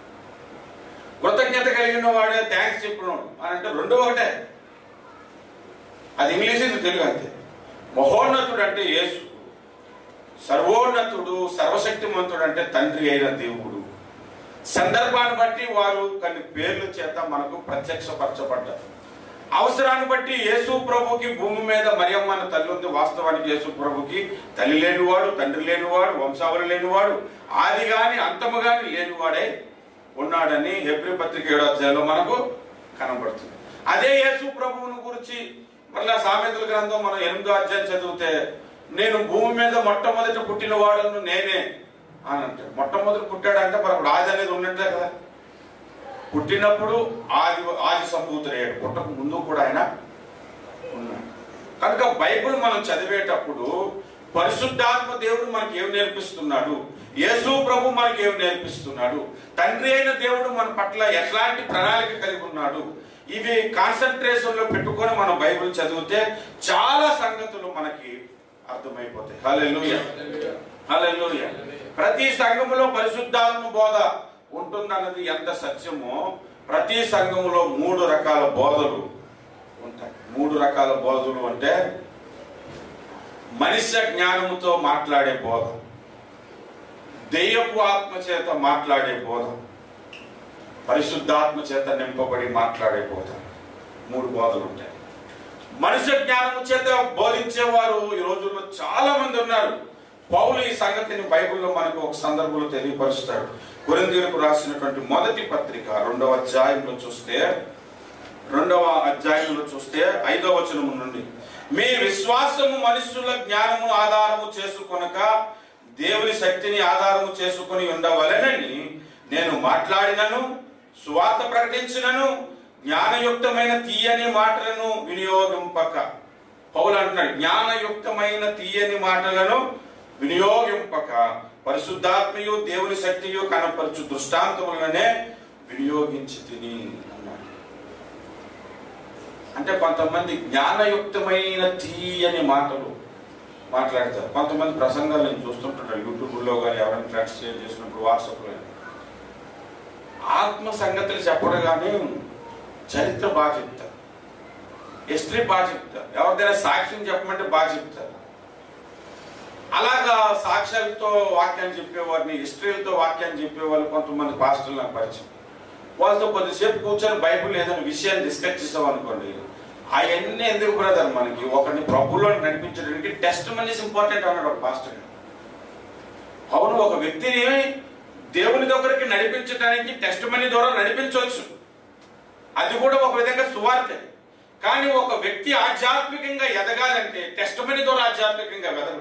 కృతజ్ఞత కలిగిన వాడే థ్యాంక్స్ చెప్పినోడు అని అంటే రెండో ఒకటే అది ఇంగ్లీష్ ఇది తెలుగు అంతే మహోన్నతుడు అంటే యేసు సర్వోన్నతుడు సర్వశక్తిమంతుడు అంటే తండ్రి అయిన దేవుడు సందర్భాన్ని బట్టి వారు కొన్ని పేర్ల చేత మనకు ప్రత్యక్షపరచబడ్డారు అవసరాన్ని బట్టి యేసు ప్రభుకి భూమి మీద మరియమ్మ అన్న తల్లి ఉంది వాస్తవానికి యేసు ప్రభుకి తల్లి లేనివాడు తండ్రి లేనివాడు వంశావళి లేనివాడు ఆది గాని అంతము గాని లేనివాడే ఉన్నాడని హెబ్రి పత్రిక ఏడో అధ్యాయంలో మనకు కనబడుతుంది అదే యేసు ప్రభువుని గురించి మళ్ళా సామెతల గ్రంథం మనం ఎనిమిదో అధ్యాయం చదివితే నేను భూమి మీద మొట్టమొదటి పుట్టిన వాడను నేనే అని అంటాడు మొట్టమొదటి పుట్టాడంటే మరి అప్పుడు ఆది అనేది ఉన్నట్టే కదా పుట్టినప్పుడు ఆది ఆది సంభూతుడయ్యాడు పుట్టక ముందు కూడా ఆయన ఉన్నాడు కనుక బైబిల్ మనం చదివేటప్పుడు పరిశుద్ధాత్మ దేవుడు మనకి ఏం నేర్పిస్తున్నాడు యేసు ప్రభు మనకి ఏం నేర్పిస్తున్నాడు తండ్రి అయిన దేవుడు మన పట్ల ఎట్లాంటి ప్రణాళిక కలిగి ఉన్నాడు ఇవి కాన్సన్ట్రేషన్ లో పెట్టుకొని మనం బైబిల్ చదివితే చాలా సంగతులు మనకి అర్థమైపోతాయి హల్లెలూయా హల్లెలూయా. హల్లెలూయా ప్రతి సంఘములో పరిశుద్ధాత్మ బోధ ఉంటుందన్నది ఎంత సత్యమో ప్రతి సంఘములో మూడు రకాల బోధలు ఉంటాయి మూడు రకాల బోధలు అంటే మనుష్య జ్ఞానముతో మాట్లాడే బోధ దెయ్యపు ఆత్మ చేత మాట్లాడే బోధ పరిశుద్ధాత్మ చేత నింపబడి మాట్లాడే బోధ మూడు బోధలు ఉంటాయి మనుష్య జ్ఞానము చేత బోధించేవారు ఈ రోజుల్లో చాలా మంది ఉన్నారు పౌలు ఈ సంగతిని బైబిల్లో మనకు ఒక సందర్భంలో తెలియపరుస్తాడు కొరింథీయులకు రాసినటువంటి మొదటి పత్రిక రెండవ అధ్యాయంలో చూస్తే రెండవ అధ్యాయంలో చూస్తే ఐదవ వచనము నుండి మీ విశ్వాసము మనుషుల జ్ఞానము ఆధారము చేసుకొనక దేవుని శక్తిని ఆధారము చేసుకొని ఉండవలెనని నేను మాట్లాడినను సువార్త ప్రకటించినను జ్ఞానయుక్తమైన తీయని మాటలను వినియోగింపక పౌలు అంటున్నాడు జ్ఞానయుక్తమైన తీయని మాటలను వినియోగింపక పరిశుద్ధాత్మయు దేవుని శక్తియు కనపరచు దృష్టాంతములనే వినియోగించి తిని అన్నాడు అంటే కొంతమంది జ్ఞానయుక్తమైన తీయని మాటలు మాట్లాడతారు కొంతమంది ప్రసంగాలు నేను చూస్తుంటాను యూట్యూబ్లో కానీ ఎవరైనా ఫ్రెండ్స్ షేర్ చేసినప్పుడు వాట్సాప్లో కానీ. ఆత్మ సంగతులు చెప్పడం కానీ చరిత్ర బాగా చెప్తారు హిస్టరీ బాగా చెప్తారు ఎవరిదైనా సాక్ష్యం చెప్పమంటే బాగా చెప్తారు అలాగా సాక్ష్యాలతో వాక్యాన్ని చెప్పేవారిని హిస్టరీలతో వాక్యాన్ని చెప్పేవాళ్ళు కొంతమంది పాస్టర్లు నాకు పరిచయం వాళ్ళతో కొద్దిసేపు కూర్చొని బైబిల్ ఏదైనా విషయాన్ని డిస్కస్ చేసాం అనుకోండి అవన్నీ ఎందుకు బ్రదర్ మనకి ఒకరిని ప్రభుల్లో నడిపించడానికి టెస్ట్ మనీస్ ఇంపార్టెంట్ అన్నాడు ఒక పాస్టర్ గారు. అవును ఒక వ్యక్తిని దేవుని దగ్గరికి నడిపించడానికి టెస్ట్ మనీ ద్వారా నడిపించవచ్చు అది కూడా ఒక విధంగా సువార్తే కానీ ఒక వ్యక్తి ఆధ్యాత్మికంగా ఎదగాలంటే టెస్ట్ మనీ ద్వారా ఆధ్యాత్మికంగా ఎదగడు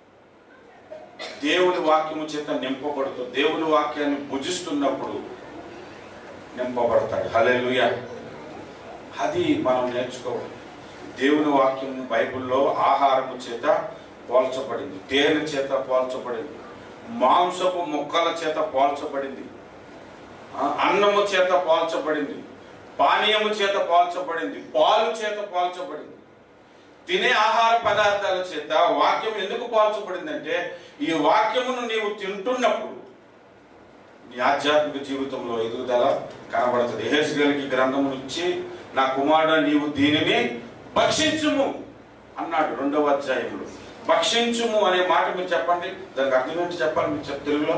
దేవుని వాక్యము చేత నింపబడుతూ దేవుని వాక్యాన్ని భుజిస్తున్నప్పుడు నింపబడతాడు హల్లెలూయా అది మనం నేర్చుకోవాలి దేవుని వాక్యం బైబిల్లో ఆహారము చేత పోల్చబడింది తేనె చేత పోల్చబడింది మాంసపు ముక్కల చేత పోల్చబడింది ఆ, అన్నము చేత పోల్చబడింది పానీయము చేత పోల్చబడింది పాలు చేత పోల్చబడింది తినే ఆహార పదార్థాల చేత వాక్యం ఎందుకు పోల్చబడిందంటే ఈ వాక్యమును నీవు తింటున్నప్పుడు నీ ఆధ్యాత్మిక జీవితంలో ఎదుగుదల కనబడుతుంది హేసుగలికి గ్రంథమును ఇచ్చి నా కుమారుడు నీవు దీనిని భక్షించుము అన్నాడు రెండవ అధ్యాయంలో భక్షించుము అనే మాట మీరు చెప్పండి దానికి అర్థం ఏంటి చెప్పాలి మీరు చెప్ తెలుగులో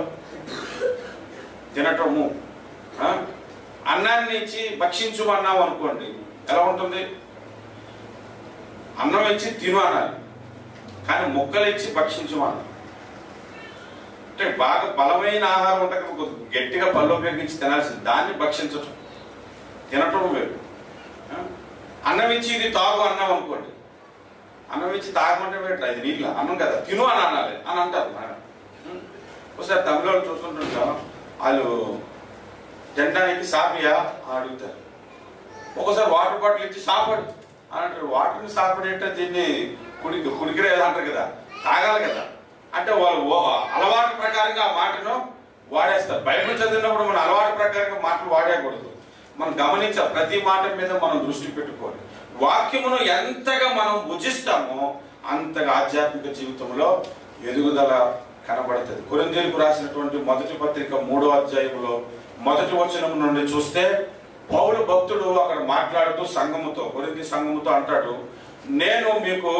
తినటము ఆ? అన్నాన్ని ఇచ్చి భక్షించుము అన్నావు అనుకోండి ఎలా ఉంటుంది అన్నం ఇచ్చి తిను అనాలి కానీ ముక్కలు ఇచ్చి భక్షించుము అనాలి అంటే బాగా బలమైన ఆహారం ఉంటే కదా కొద్దిగా గట్టిగా పళ్ళు ఉపయోగించి తినాల్సింది దాన్ని భక్షించటం తినటం వేరు ఆ? అన్నం ఇచ్చి ఇది తాగు అన్నం అనుకోండి అన్నం ఇచ్చి తాగమంటే వేట ఇది నీళ్ళ అన్నం కదా తిను అని అనాలి అని అంటారు మేడం ఉం? ఒకసారి తమిళ వాళ్ళు చూస్తుంటుంటాం వాళ్ళు తినడానికి సాపియా అని అడుగుతారు ఒకసారి వాటర్ బాటిల్ ఇచ్చి సాపడు అని అంటారు వాటర్ని సాపడేట దీన్ని కుడికి కుడికిరే అంటారు కదా తాగాలి కదా అంటే వాళ్ళు ఓ అలవాటు ప్రకారంగా ఆ మాటను వాడేస్తారు బైబిల్ చదివినప్పుడు మన అలవాటు ప్రకారంగా మాటలు వాడేయకూడదు మనం గమనించాలి ప్రతి మాట మీద మనం దృష్టి పెట్టుకోవాలి వాక్యమును ఎంతగా మనం భుజిస్తామో అంతగా ఆధ్యాత్మిక జీవితంలో ఎదుగుదల కనబడుతుంది కొరిందేలకు రాసినటువంటి మొదటి పత్రిక మూడో అధ్యాయంలో మొదటి వచనం నుండి చూస్తే పౌలు భక్తుడు అక్కడ మాట్లాడుతూ సంఘముతో కొరింది సంఘముతో అంటాడు నేను మీకు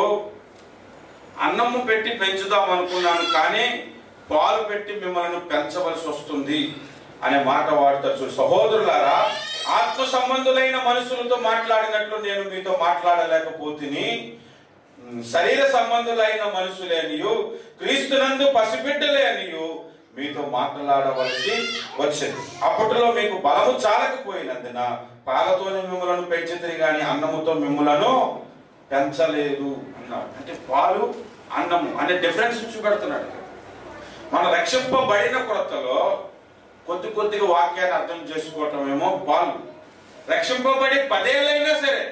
అన్నము పెట్టి పెంచుదాం అనుకున్నాను కానీ పాలు పెట్టి మిమ్మల్ని పెంచవలసి వస్తుంది అనే మాట వాడతారు చూడు సహోదరులారా ఆత్మ సంబంధులైన మనుషులతో మాట్లాడినట్లు నేను మీతో మాట్లాడలేకపోతిని ఉమ్, శరీర సంబంధులైన మనుషులేనియు క్రీస్తునందు పసిబిడ్డలేనియు మీతో మాట్లాడవలసి వచ్చింది అప్పట్లో మీకు బలము చాలకపోయినందున పాలతోనే మిమ్మలను పెంచితే గాని అన్నముతో మిమ్మలను పెంచలేదు అన్నాడు అంటే పాలు అన్నము అనే డిఫరెన్స్ చూపెడుతున్నాడు మన రక్షింపబడిన కొరతలో కొద్ది కొద్దిగా వాక్యాన్ని అర్థం చేసుకోవటమేమో పాలు రక్షింపబడి పదేళ్ళైనా సరే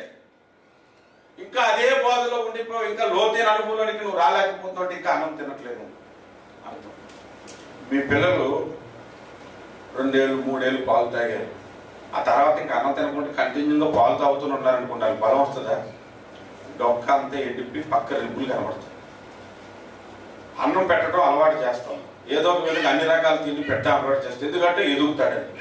ఇంకా అదే బాధలో ఉండిపో ఇంకా లోతైన అనుభవంలోనికి నువ్వు రాలేకపోతుంటే ఇంకా అన్నం తినట్లేదు అర్థం మీ పిల్లలు రెండేళ్ళు మూడేళ్ళు పాలు తాగారు ఆ తర్వాత ఇంకా అన్నం తినకుండా కంటిన్యూగా పాలు తాగుతూనే ఉన్నారనుకోండి వాళ్ళకి బలం వస్తుందా డొక్క అంతా ఎండిపి పక్క రిబ్బులు కనబడతాయి అన్నం పెట్టడం అలవాటు చేస్తాం ఏదో ఒక విధంగా అన్ని రకాల తిండి పెట్టడం అలవాటు చేస్తాం ఎందుకంటే ఎదుగుతాడని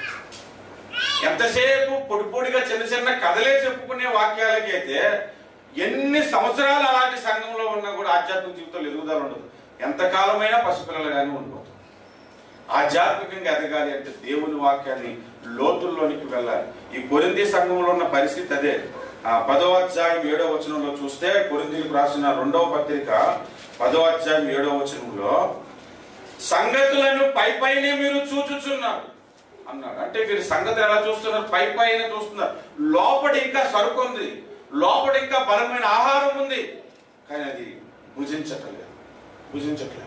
ఎంతసేపు పొడి పొడిగా చిన్న చిన్న కథలే చెప్పుకునే వాక్యాలకి అయితే ఎన్ని సంవత్సరాలు అలాంటి సంఘంలో ఉన్నా కూడా ఆధ్యాత్మిక జీవితంలో ఎదుగుదల ఉండదు ఎంతకాలమైనా పసిపిల్లలు కానీ ఉండిపోతాం ఆధ్యాత్మికంగా ఎదగాలి అంటే దేవుని వాక్యాన్ని లోతుల్లోనికి వెళ్ళాలి ఈ కొరింది సంఘంలో ఉన్న పరిస్థితి అదే ఆ పదవ అధ్యాయం ఏడవ వచనంలో చూస్తే కొరిందీలకు రాసిన రెండవ పత్రిక పదవ అధ్యాయం ఏడవ వచనంలో సంగతులను పై పైనే మీరు చూచుచున్నారు అన్నాడు అంటే వీరి సంగతులు ఎలా చూస్తున్నారు పై పైన చూస్తున్నారు లోపల ఇంకా సరుకు ఉంది లోపల ఇంకా బలమైన ఆహారం ఉంది కానీ అది భుజించట్లేదు భుజించట్లేదు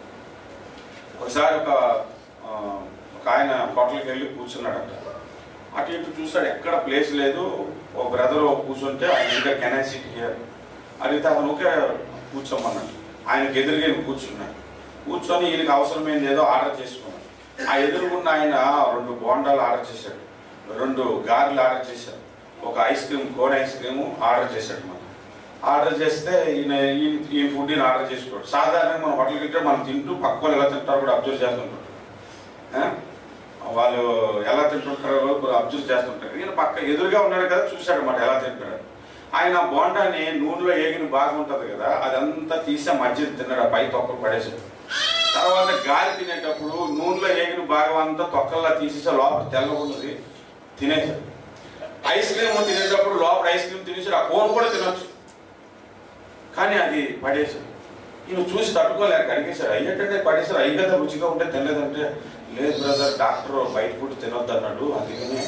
ఒకసారి ఒక ఆ, ఒక ఆయన హోటల్కి వెళ్ళి కూర్చున్నాడంట అటు ఇటు చూస్తాడు ఎక్కడ ప్లేస్ లేదు ఓ బ్రదర్ కూర్చుంటే ఆయన దగ్గర కెన్ సిట్ హియర్ అడిగితే అతను ఒకే కూర్చోమన్నాడు ఆయనకి ఎదురుగా ఈయన కూర్చున్నాడు కూర్చొని ఈయనకి అవసరమైంది ఏదో ఆర్డర్ చేసుకున్నాడు ఆ ఎదురుగున్న ఆయన రెండు బోండాలు ఆర్డర్ చేశాడు రెండు గారెలు ఆర్డర్ చేశాడు ఒక ice cream cone ice cream order చేశాడు మనం ఆర్డర్ చేస్తే ఈయన ఈ- ఈ ఫుడ్ ఈయన ఆర్డర్ చేసుకోడు సాధారణంగా మనం హోటల్కి వెళ్తే మనం తింటూ పక్క వాళ్ళు ఎలా తింటారో కూడా అబ్జర్వ్ చేస్తుంటారు ఆ? వాళ్ళు ఎలా తింటుంటారో కూడా అబ్జర్వ్ చేస్తుంటారు ఈయన పక్క ఎదురుగా ఉన్నాడు కదా చూశాడు అన్నమాట ఎలా తింటాడు ఆయన బోండాని నూనెలో ఏగిన భాగం ఉంటుంది కదా అదంతా తీసి ఆ మధ్య తిన్నాడు ఆ పై తొక్కలు పడేసాడు తర్వాత గాలి తినేటప్పుడు నూనెలో ఏగిన భాగం అంతా తొక్కల్లా తీసేసి లోపల తెల్లగా ఉన్నది తినేసాడు ఐస్ క్రీమ్ తినేటప్పుడు లోపల ఐస్ క్రీమ్ తినేసాడు ఆ కోన్ కూడా తినొచ్చు కానీ అది పడేసాడు ఈయన చూసి తట్టుకోలేక అడిగేశాడు అయ్యేటంటే పడేసారు అయ్యి కదా రుచిగా ఉంటే తినలేదంటే లేదు బ్రదర్ డాక్టర్ బయట ఫుడ్ తినొద్దు అన్నాడు అందుకనే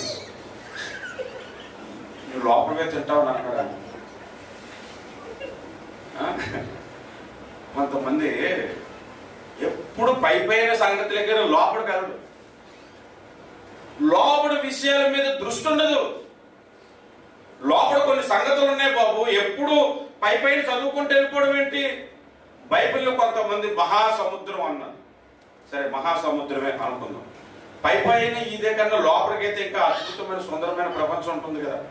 నువ్వు లోపలనే తింటావు అని అన్నాడు ఆయన. ఆ? కొంతమంది ఎప్పుడు పై పైన సంగతి దగ్గర లోపలికి వెళ్ళడు లోపల విషయాల మీద దృష్టి ఉండదు లోపల కొన్ని సంగతులు ఉన్నాయి బాబు ఎప్పుడు పై పైన చదువుకుంటూ వెళ్ళిపోవడం ఏంటి బైబిల్లో కొంతమంది మహాసముద్రం అన్నారు సరే మహాసముద్రమే అనుకుందాం పై పైన ఇదే కన్నా లోపలికైతే ఇంకా అద్భుతమైన సుందరమైన ప్రపంచం ఉంటుంది కదా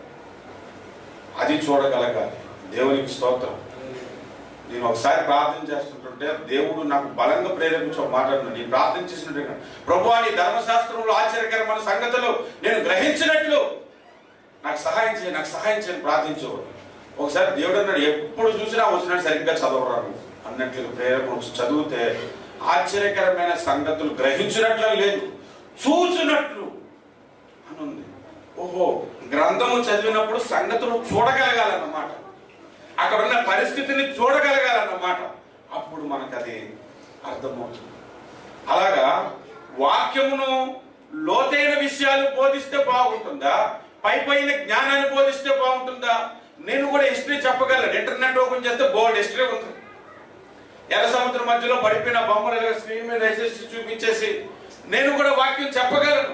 అది చూడగలగాలి దేవునికి స్తోత్రం నేను ఒకసారి ప్రార్థన చేస్తుంటుంటే దేవుడు నాకు బలంగా ప్రేరేపించి ఒక మాట్లాడుతున్నాడు నేను ప్రార్థన చేసినట్టు ప్రభు నీ ధర్మశాస్త్రంలో ఆశ్చర్యకరమైన సంగతులు నేను గ్రహించినట్లు నాకు సహాయం చేయి నాకు సహాయం చేయని ప్రార్థించేవాడు ఒకసారి దేవుడు అన్నాడు ఎప్పుడు చూసినా వచ్చినా సరిగ్గా చదవరాను అన్నట్లు ప్రేరేపణ వచ్చి చదివితే ఆశ్చర్యకరమైన సంగతులు గ్రహించినట్లు లేదు చూచినట్లు అని ఉంది ఓహో గ్రంథము చదివినప్పుడు సంగతులు చూడగలగాలన్నమాట అక్కడ ఉన్న పరిస్థితిని చూడగలగాలన్నమాట అప్పుడు మనకు అది అర్థమవుతుంది అలాగా వాక్యమును లోతైన విషయాలు బోధిస్తే బాగుంటుందా పై పైన జ్ఞానాన్ని బోధిస్తే బాగుంటుందా నేను కూడా హిస్టరీ చెప్పగలను ఇంటర్నెట్ ఓపెన్ చేస్తే బోర్డు హిస్టరీ ఉంది ఎర్ర సముద్రం మధ్యలో పడిపోయిన బొమ్మలు ఇలా స్క్రీన్ మీద వేసేసి చూపించేసి నేను కూడా వాక్యం చెప్పగలను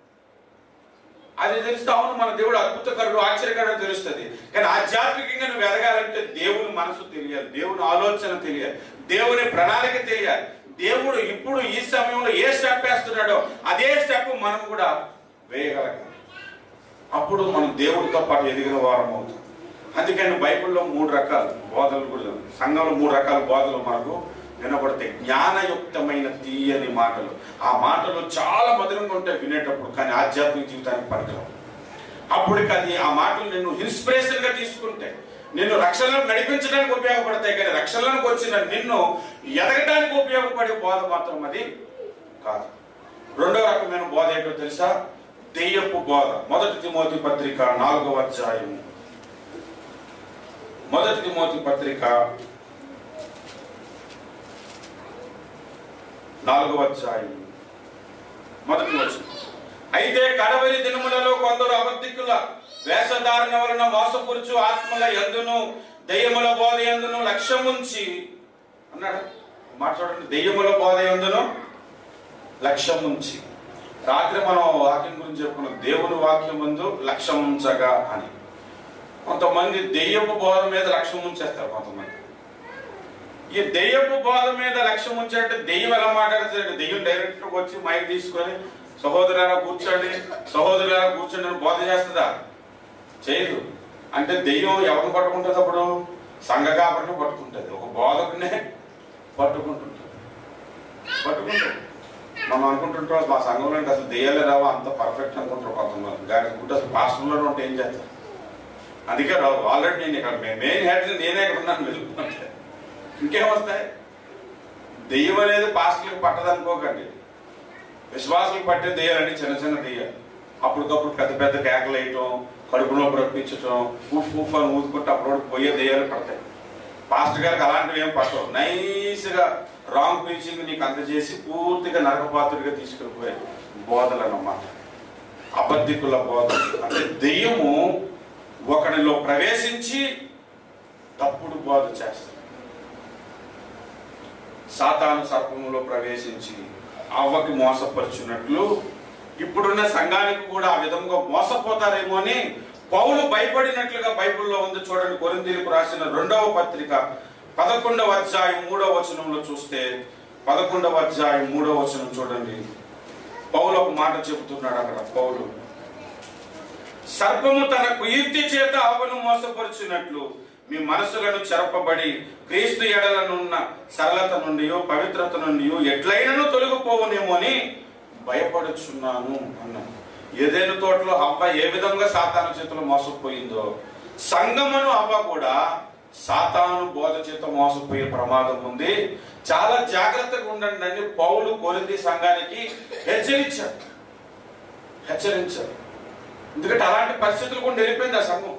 అది తెలిస్తే అవును మన దేవుడు అద్భుతకరుడు ఆశ్చర్యకరుడు తెలుస్తుంది కానీ ఆధ్యాత్మికంగా నువ్వు ఎదగాలంటే దేవుని మనసు తెలియాలి దేవుని ఆలోచన తెలియాలి దేవుని ప్రణాళిక తెలియాలి దేవుడు ఇప్పుడు ఈ సమయంలో ఏ స్టెప్ వేస్తున్నాడో అదే స్టెప్ మనం కూడా వేయగలగాలి అప్పుడు మనం దేవుడితో పాటు ఎదిగిన వారం అవుతాం అందుకని బైబిల్లో మూడు రకాల బోధలు కూడా సంఘంలో మూడు రకాల బోధలు మనకు వినబడతాయి జ్ఞానయుక్తమైన తీయని మాటలు ఆ మాటలు చాలా మధురంగా ఉంటాయి వినేటప్పుడు కానీ ఆధ్యాత్మిక జీవితానికి పనికిరావు అప్పటికి అది ఆ మాటలు నిన్ను ఇన్స్పిరేషన్ గా తీసుకుంటే నిన్ను రక్షణలో నడిపించడానికి ఉపయోగపడతాయి కానీ రక్షణలోకి వచ్చిన నిన్ను ఎదగడానికి ఉపయోగపడే బోధ మాత్రం అది కాదు రెండో రకమైన బోధ ఏంటో తెలుసా దెయ్యపు బోధ మొదటి తిమోతి పత్రిక నాలుగవ అధ్యాయము మొదటి తిమోతి పత్రిక నాలుగవ అధ్యాయం మొదటి వచనం అయితే కడవరి దినములలో కొందరు అబద్ధికుల వేషధారణ వలన మోసపురుచు ఆత్మల ఎందును దెయ్యముల బోధ ఎందును లక్ష్యముంచి అన్నాడు మాట చూడండి దెయ్యముల బోధ ఎందును లక్ష్యముంచి రాత్రి మనం వాక్యం గురించి చెప్పుకున్నాం దేవుని వాక్యం ముందు లక్ష్యం ఉంచగా అని కొంతమంది దెయ్యపు బోధ మీద లక్ష్యం ఉంచేస్తారు కొంతమంది ఈ దెయ్యపు బోధ మీద లక్ష్యం ఉంచాలంటే దెయ్యం ఎలా మాట్లాడుతుంది దెయ్యం డైరెక్ట్ గా వచ్చి మైక్ తీసుకొని సహోదరులారా కూర్చోండి సహోదరులారా కూర్చోండి అని బోధ చేస్తుందా చేయదు అంటే దెయ్యం ఎవరిని పట్టుకుంటుంది అప్పుడు సంఘ కాపరిని పట్టుకుంటుంది ఒక బోధకునే పట్టుకుంటుంటుంది పట్టుకుంటుంది మనం అనుకుంటుంటాం మా సంఘంలో అంటే అసలు దెయ్యాలే రావా అంత పర్ఫెక్ట్ అనుకుంటారు కొంతమంది కానీ అనుకుంటే అసలు పాస్టర్లో ఉంటే ఏం చేస్తారు అందుకే రావు ఆల్రెడీ నేను ఇక్కడ మెయిన్ హెడ్ నేనే ఇక్కడ ఉన్నాను వెళ్ళిపోతే ఇంకేం వస్తాయి దెయ్యం అనేది పాస్టర్లకు పట్టదనుకోకండి విశ్వాసులకు పట్టే దెయ్యాలండి చిన్న చిన్న దెయ్యాలు అప్పటికప్పుడు పెద్ద పెద్ద కేకలు వేయటం కడుపు నొప్పి రప్పించటం ఉఫ్ ఉఫ్ అని ఊదుకుంటే అప్పుడు పోయే దెయ్యాలు పడతాయి పాస్టర్ గారికి అలాంటివి ఏం పట్టవు నైస్గా రాంగ్ ప్రీచింగ్ నీకు అందజేసి పూర్తిగా నరకపాత్రుడిగా తీసుకెళ్ళిపోయే బోధలు అన్నమాట అబద్ధికుల బోధలు అంటే దెయ్యము ఒకడిలో ప్రవేశించి తప్పుడు బోధ చేస్తుంది సాతాను సర్పంలో ప్రవేశించి అవ్వకి మోసపరుచున్నట్లు ఇప్పుడున్న సంఘానికి కూడా ఆ విధంగా మోసపోతారేమో అని పౌలు భయపడినట్లుగా బైబిల్లో ఉంది చూడండి కొరిందీలకు రాసిన రెండవ పత్రిక పదకొండవ అధ్యాయం మూడవ వచనంలో చూస్తే పదకొండవ అధ్యాయం మూడవ వచనం చూడండి పౌలు ఒక మాట చెబుతున్నాడు అక్కడ పౌలు సర్పము తన కుయుక్తి చేత అవ్వను మోసపరుచున్నట్లు మీ మనసులను చెరపబడి క్రీస్తు ఎడలనున్న సరళత నుండి పవిత్రత నుండి ఎట్లయినను తొలగిపోవునేమో అని భయపడుచున్నాను అన్నాను ఏదైనా తోటలో అవ్వ ఏ విధంగా సాతాను చేతిలో మోసపోయిందో సంగమను అవ్వ కూడా సాతాను బోధ చేత మోసపోయే ప్రమాదం ఉంది చాలా జాగ్రత్తగా ఉండండి అని పౌలు కొరింది సంఘానికి హెచ్చరించారు హెచ్చరించారు ఎందుకంటే అలాంటి పరిస్థితులు కూడా వెళ్ళిపోయింది ఆ సంఘం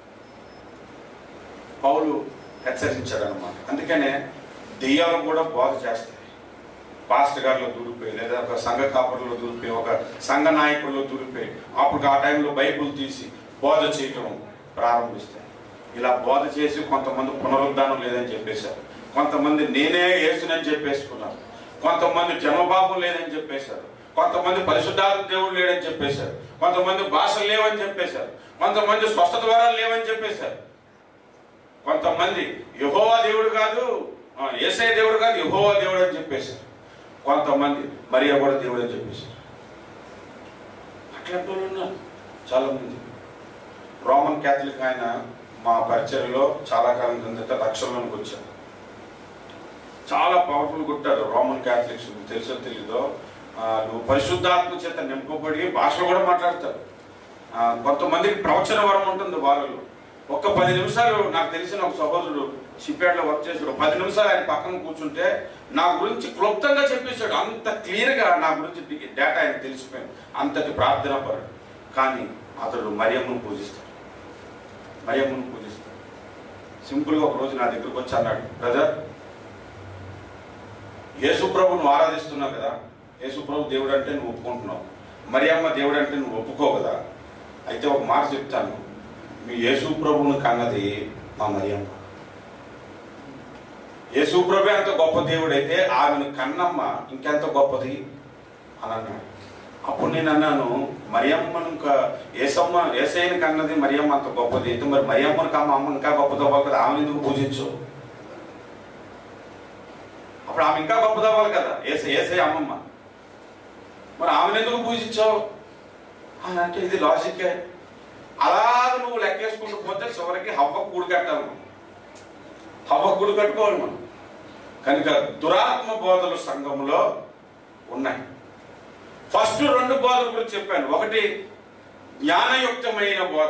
పౌలు హెచ్చరించాడు అనమాట అందుకనే దెయ్యాలు కూడా బోధ చేస్తాయి పాస్టర్ గారిలో దూరిపోయి లేదా ఒక సంఘ కాపర్లో దూరిపోయి ఒక సంఘ నాయకుల్లో దూరిపోయి అప్పుడు ఆ టైంలో బైబుల్ తీసి బోధ చేయటం ప్రారంభిస్తాయి ఇలా బోధ చేసి కొంతమంది పునరుద్ధానం లేదని చెప్పేశారు కొంతమంది నేనే యేసునని చెప్పేసుకున్నారు కొంతమంది జన్మబాబు లేదని చెప్పేశారు కొంతమంది పరిశుద్ధాత్మ దేవుడు లేడని చెప్పేశారు కొంతమంది భాషలు లేవని చెప్పేశారు కొంతమంది స్వస్థత వరాలు లేవని చెప్పేశారు కొంతమంది యహోవా దేవుడు కాదు ఆ, యేసయ్య దేవుడు కాదు యహోవా దేవుడు అని చెప్పేశారు కొంతమంది మరియా కూడా దేవుడు అని చెప్పేశారు అట్లాంటి వాళ్ళు ఉన్నారు చాలా మంది రోమన్ క్యాథలిక్ ఆయన మా పరిచయలో చాలా కాలం కిందట రక్షణలోనికి వచ్చారు చాలా పవర్ఫుల్ కొట్టారు రోమన్ క్యాథలిక్స్ మీకు తెలుసో తెలీదో ఆ, నువ్వు పరిశుద్ధాత్మ చేత నింపబడి భాషలు కూడా మాట్లాడతారు ఆ, కొంతమందికి ప్రవచన వరం ఉంటుంది వాళ్ళలో ఒక్క పది నిమిషాలు నాకు తెలిసిన ఒక సహోదరుడు షిప్యార్డ్లో వర్క్ చేశాడు పది నిమిషాలు ఆయన పక్కన కూర్చుంటే నా గురించి క్లుప్తంగా చెప్పేశాడు అంత క్లియర్గా నా గురించి డేటా ఆయన తెలిసిపోయింది అంతటి ప్రార్థన పరుడు కానీ అతడు మరియమ్మను పూజిస్తాడు మరియమ్మను పూజిస్తాడు సింపుల్గా ఒక రోజు నా దగ్గరకు వచ్చి అన్నాడు బ్రదర్ యేసుప్రభు నువ్వు ఆరాధిస్తున్నావు కదా యేసుప్రభు దేవుడు అంటే నువ్వు ఒప్పుకుంటున్నావు మరియమ్మ దేవుడు అంటే నువ్వు ఒప్పుకోవు కదా అయితే ఒక మాట చెప్తాను మీ యేసుప్రభుని కన్నది మా మరియమ్మ యేసుప్రభు ఎంత గొప్ప దేవుడు అయితే ఆమెను కన్నమ్మ ఇంకెంత గొప్పది అని అన్నాడు అప్పుడు నేను అన్నాను మరియమ్మను ఇంకా ఏసమ్మ ఏసైని కన్నది మరియమ్మ అంత గొప్పది అయితే మరి మరియమ్మను కమ్మ అమ్మ ఇంకా గొప్పదో కదా ఆమెను ఎందుకు పూజించు అప్పుడు ఆమె ఇంకా గొప్పదవ్వాలి కదా ఏసై ఏసై అమ్మమ్మ మరి ఆమెను ఎందుకు పూజించావు అని అంటే ఇది లాజికే అలాగ నువ్వు లెక్కేసుకుంటూ పోతే చివరికి హవ్వ కూడు కట్టాలి మనం హవ్వ కూడు కట్టుకోవాలి మనం కనుక దురాత్మ బోధలు సంఘంలో ఉన్నాయి ఫస్ట్ రెండు బోధల గురించి చెప్పాను ఒకటి జ్ఞానయుక్తమైన బోధ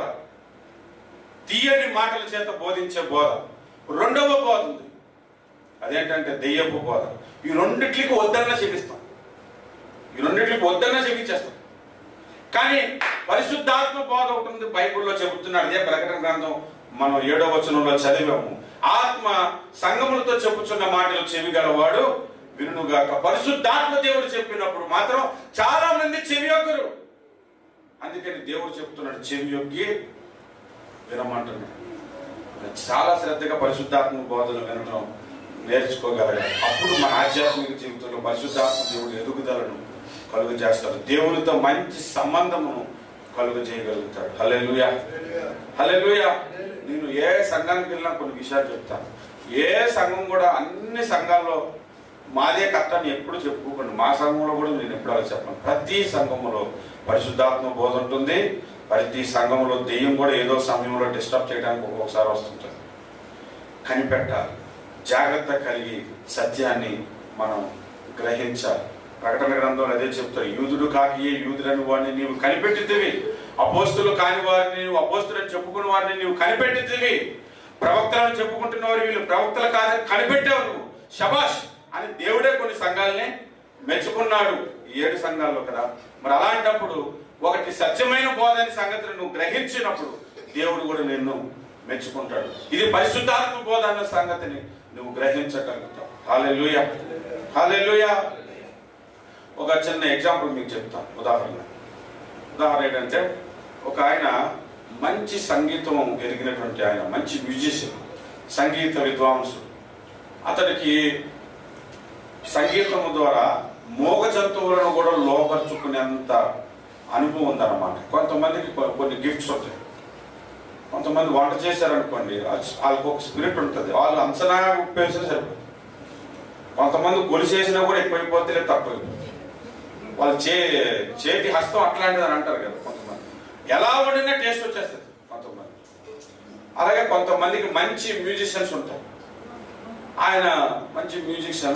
తీయని మాటల చేత బోధించే బోధ రెండవ బోధ ఉంది అదేంటంటే దెయ్యపు బోధ ఈ రెండిట్లకి వద్దన్నా చెల్లిస్తాం ఈ రెండిట్లకి వద్దన్నా చెల్లించేస్తాం కానీ పరిశుద్ధాత్మ బోధ ఒకటి ఉంది బైబిల్లో చెబుతున్నాడు అదే ప్రకటన గ్రంథం మనం ఏడవ వచనంలో చదివాము ఆత్మ సంగములతో చెప్పుచున్న మాటలు చెవిగలవాడు వినుగాక పరిశుద్ధాత్మ దేవుడు చెప్పినప్పుడు మాత్రం చాలా మంది చెవి యొక్కరు అందుకని దేవుడు చెప్తున్నాడు చెవి యొక్కి వినమంటున్నాడు చాలా శ్రద్ధగా పరిశుద్ధాత్మ బోధలు వినడం నేర్చుకోగలగాలి అప్పుడు మన ఆధ్యాత్మిక జీవితంలో పరిశుద్ధాత్మ దేవుడు ఎదుగుదలను కలుగు చేస్తాడు దేవునితో మంచి సంబంధమును కలుగు చేయగలుగుతాడు హల్లెలూయా హల్లెలూయా నేను ఏ సంఘానికి వెళ్ళినా కొన్ని విషయాలు చెప్తాను ఏ సంఘం కూడా అన్ని సంఘాల్లో మాదే కర్త అని ఎప్పుడు చెప్పుకోకండి మా సంఘంలో కూడా నేను ఎప్పుడు అలా చెప్పను ప్రతి సంఘంలో పరిశుద్ధాత్మ బోధ ఉంటుంది ప్రతి సంఘంలో దెయ్యం కూడా ఏదో సమయంలో డిస్టర్బ్ చేయడానికి ఒక్కొక్కసారి వస్తుంటుంది కనిపెట్టాలి జాగ్రత్త కలిగి సత్యాన్ని మనం గ్రహించాలి ప్రకటన గ్రంథంలో అదే చెప్తారు యూదుడు కాకి యూదులని వాడిని నీవు కనిపెట్టితివి అపోస్తులు కాని వారిని నీవు అపోస్తులని చెప్పుకున్న వారిని నీవు కనిపెట్టితివి ప్రవక్తలను చెప్పుకుంటున్న వారు వీళ్ళు ప్రవక్తలు కాదని కనిపెట్టావు నువ్వు శబాష్ అని దేవుడే కొన్ని సంఘాలని మెచ్చుకున్నాడు ఈ ఏడు సంఘాల్లో కదా మరి అలాంటప్పుడు ఒకటి సత్యమైన బోధని సంగతిని నువ్వు గ్రహించినప్పుడు దేవుడు కూడా నిన్ను మెచ్చుకుంటాడు ఇది పరిశుద్ధాత్మ బోధ అన్న సంగతిని నువ్వు గ్రహించగలుగుతావు హాలెలుయ హాలెలుయ ఒక చిన్న ఎగ్జాంపుల్ మీకు చెప్తాను ఉదాహరణ ఉదాహరణ ఏంటంటే ఒక ఆయన మంచి సంగీతం ఎరిగినటువంటి ఆయన మంచి మ్యూజిషియన్ సంగీత విద్వాంసుడు అతడికి సంగీతము ద్వారా మోగ జంతువులను కూడా లోపరుచుకునేంత అనుభవం ఉందన్నమాట కొంతమందికి కొ- కొన్ని గిఫ్ట్స్ ఉంటాయి కొంతమంది వంట చేశారనుకోండి అది- వాళ్ళకి ఒక స్పిరిట్ ఉంటుంది వాళ్ళు అంచనా ఉప్పేసినా సరిపోతుంది కొంతమంది గొలిసేసినా కూడా ఎక్కువైపోతే లేదు తక్కువైపోతుంది వాళ్ళ చే చేతి హస్తం అట్లాంటిది అని అంటారు కదా కొంతమంది ఎలా వండినా టేస్ట్ వచ్చేస్తుంది కొంతమంది అలాగే కొంతమందికి మంచి మ్యూజిషియన్స్ ఉంటారు ఆయన మంచి మ్యూజిషియన్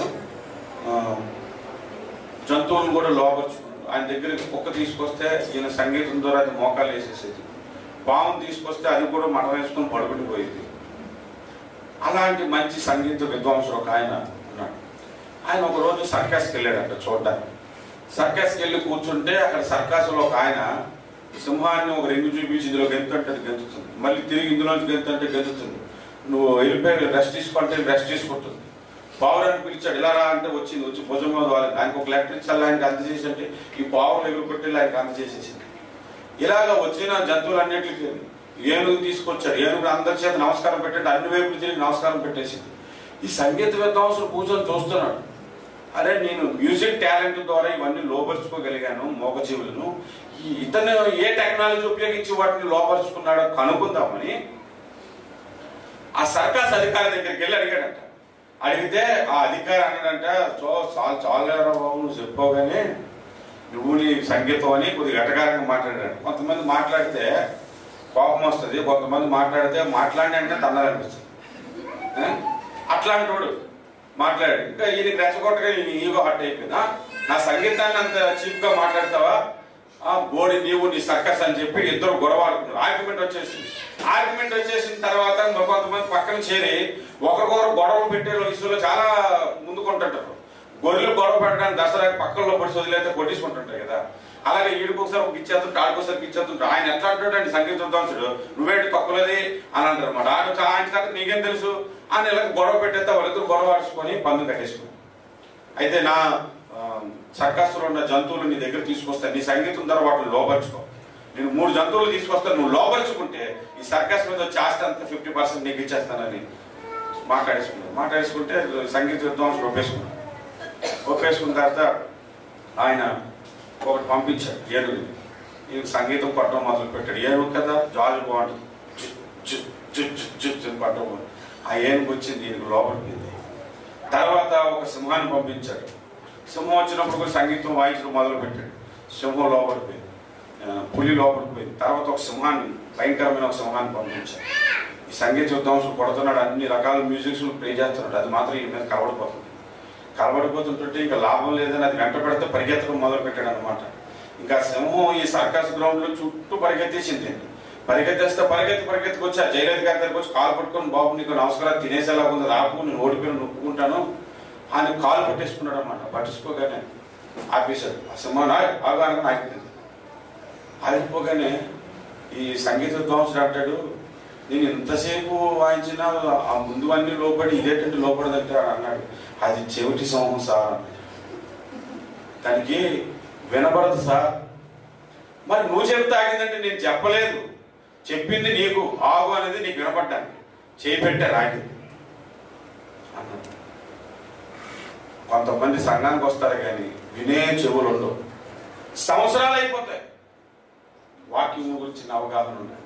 జంతువులను కూడా లోపరుచుకున్నాడు ఆయన దగ్గరికి కుక్క తీసుకొస్తే ఈయన సంగీతం ద్వారా అది మోకాలు వేసేసేది పాము తీసుకొస్తే అది కూడా మడ వేసుకొని పడుకుని పోయింది అలాంటి మంచి సంగీత విద్వాంసుడు ఒక ఆయన ఉన్నాడు ఆయన ఒక రోజు సర్కస్కి వెళ్ళాడంట చూడడానికి సర్కస్కి వెళ్ళి కూర్చుంటే అక్కడ సర్కస్లో ఒక ఆయన సింహాన్ని ఒక రింగు చూపించి ఇందులో గెంతుంటే అది గెంతుతుంది మళ్ళీ తిరిగి ఇందులోంచి గెంతుంటే గెంతుతుంది నువ్వు వెళ్ళిపోయి రెస్ట్ తీసుకుంటే రెస్ట్ తీసుకుంటుంది పావురాన్ని పిలిచాడు ఇలా రా అంటే వచ్చింది వచ్చి భుజం మీద వాళ్ళకి ఆయనకు ఒక లెటర్ ఇచ్చాలి ఆయనకి అందజేసి అంటే ఈ పావులు ఎగురుపెట్టి ఆయనకి అందజేసేసింది ఇలాగ వచ్చిన జంతువులన్నిటికీ ఏనుగు తీసుకొచ్చాడు ఏనుగు అందరి చేత నమస్కారం పెట్టండి అన్ని వైపులు తిరిగి నమస్కారం పెట్టేసింది ఈ సంగీత విద్వాంసులు కూర్చొని చూస్తున్నాడు అరే నేను మ్యూజిక్ టాలెంట్ ద్వారా ఇవన్నీ లోపరుచుకోగలిగాను మోగజీవులను ఈ ఇతను ఏ టెక్నాలజీ ఉపయోగించి వాటిని లోపరుచుకున్నాడో కనుక్కుందామని ఆ సర్కాస్ అధికారి దగ్గరికి వెళ్ళి అడిగాడంట అడిగితే ఆ అధికారి అన్నాడంట చో చాలు చాలేరా బాబు నువ్వు చెప్పావు కానీ నువ్వు నీ సంగీతం అని కొద్దిగా ఎటకారంగా మాట్లాడాడు కొంతమంది మాట్లాడితే కోపం వస్తుంది కొంతమంది మాట్లాడితే మాట్లాడి అంటే తన్నాలనిపిస్తుంది ఏ? అట్లాంటి వాడు మాట్లాడాడు ఇంకా ఈయనకి రెచ్చగొట్టగా ఈయన ఈగో హట్ అయిపోయిందా నా సంగీతాన్ని అంత చీప్ గా మాట్లాడతావా ఆ బోడి నీవు నీ సర్కస్ అని చెప్పి ఇద్దరు గొడవ ఆడుకున్నారు ఆర్గ్యుమెంట్ వచ్చేసింది ఆర్గ్యుమెంట్ వచ్చేసిన తర్వాత మరి కొంతమంది పక్కన చేరి ఒకరికొకరు గొడవలు పెట్టే ఇసులో చాలా ముందుకుంటుంటారు గొర్రెలు గొడవ పెట్టడానికి దసరాకి పక్కల్లో పడి వదిలేస్తే కొట్టించుకుంటుంటారు కదా అలాగే ఈడికి ఒకసారి ఒక ఇచ్చేస్తుంటే ఆడికి ఒకసారి ఇచ్చేస్తుంటారు ఆయన ఎట్లా అంటాడండి సంగీత విద్వాంసుడు నువ్వేంటి తక్కువలేది అని అంటారు అన్నమాట ఆడు చా- ఆయన సంగతి నీకేం తెలుసు అని ఇలా గొడవ పెట్టేస్తే వాళ్ళిద్దరు గొడవ ఆడుచుకొని పందు కట్టేసుకుని అయితే నా ఆ, సర్కస్లో ఉన్న జంతువులు నీ దగ్గర తీసుకొస్తా నీ సంగీతం ద్వారా వాటిని లోపరుచుకో నేను మూడు జంతువులు తీసుకొస్తా నువ్వు లోపరుచుకుంటే ఈ సర్కస్ మీద వచ్చి ఆస్తి అంతా ఫిఫ్టీ పర్సెంట్ నీకు ఇచ్చేస్తానని మాట్లాడేసుకున్నాడు మాట్లాడేసుకుంటే సంగీత విద్వాంసులు ఒప్పేసుకున్నాడు ఒప్పేసుకున్న తర్వాత ఆయన ఒకటి పంపించాడు ఏనుగుని ఈ సంగీతం కొట్టడం మొదలు పెట్టాడు ఏనుగు కదా జాజు బాగుంటుంది జు, జు, జు, జు, జు, జు అని కొట్టడం మొదలు. ఆ ఏనుగు వచ్చింది దీనికి లోపలికి తర్వాత ఒక సింహాన్ని పంపించాడు సింహం వచ్చినప్పుడు కూడా సంగీతం వాయించడం మొదలు పెట్టాడు సింహం లోపలిపోయింది ఆ, పులి లోపలిపోయింది తర్వాత ఒక సింహాన్ని భయంకరమైన ఒక సింహాన్ని పంపించాడు ఈ సంగీత విద్వాంసులు కొడుతున్నాడు అన్ని రకాల మ్యూజిక్స్ ప్లే చేస్తున్నాడు అది మాత్రం ఈ మీద కలవడిపోతుంది కలబడిపోతుంటుంటే ఇంకా లాభం లేదని అది వెంట పెడితే పరిగెత్తడం మొదలు పెట్టాడు అనమాట ఇంకా సింహం ఈ సర్కస్ గ్రౌండ్ లో చుట్టూ పరిగెత్తేసింది పరిగెత్తేస్తే పరిగెత్తి పరిగెత్తుకు వచ్చి ఆ జయలలిత గారి దగ్గరికి వచ్చి కాలు పట్టుకొని బాబు నీకు నమస్కారం తినేసేలా ఉంది రాపు నేను ఓడిపోయి నొప్పుకుంటాను అని కాలు పట్టేసుకున్నాడు అనమాట పట్టించుకోగానే ఆపేశాడు ఆ సింహం ఆగానే ఆగిపోయింది ఆగిపోగానే ఈ సంగీత విద్వాంసుడు అంటాడు నేను ఎంతసేపు వాయించినా ఆ ముందు అన్ని లోపడి ఇదేంటంటే లోపడదంటే అని అన్నాడు అది చెవిటి సింహం సార్ అన్నాడు దానికి వినపడదు సార్ మరి నువ్వు చెప్తే ఆగిందంటే నేను చెప్పలేదు చెప్పింది నీకు ఆగు అనేది నీకు వినపడ్డాను చేయి పెట్టారు ఆగింది అన్నాడు కొంతమంది సంఘానికి వస్తారు కానీ వినే చెవులు ఉండవు సంవత్సరాలు అయిపోతాయి వాక్యం గురించి అవగాహన ఉండాలి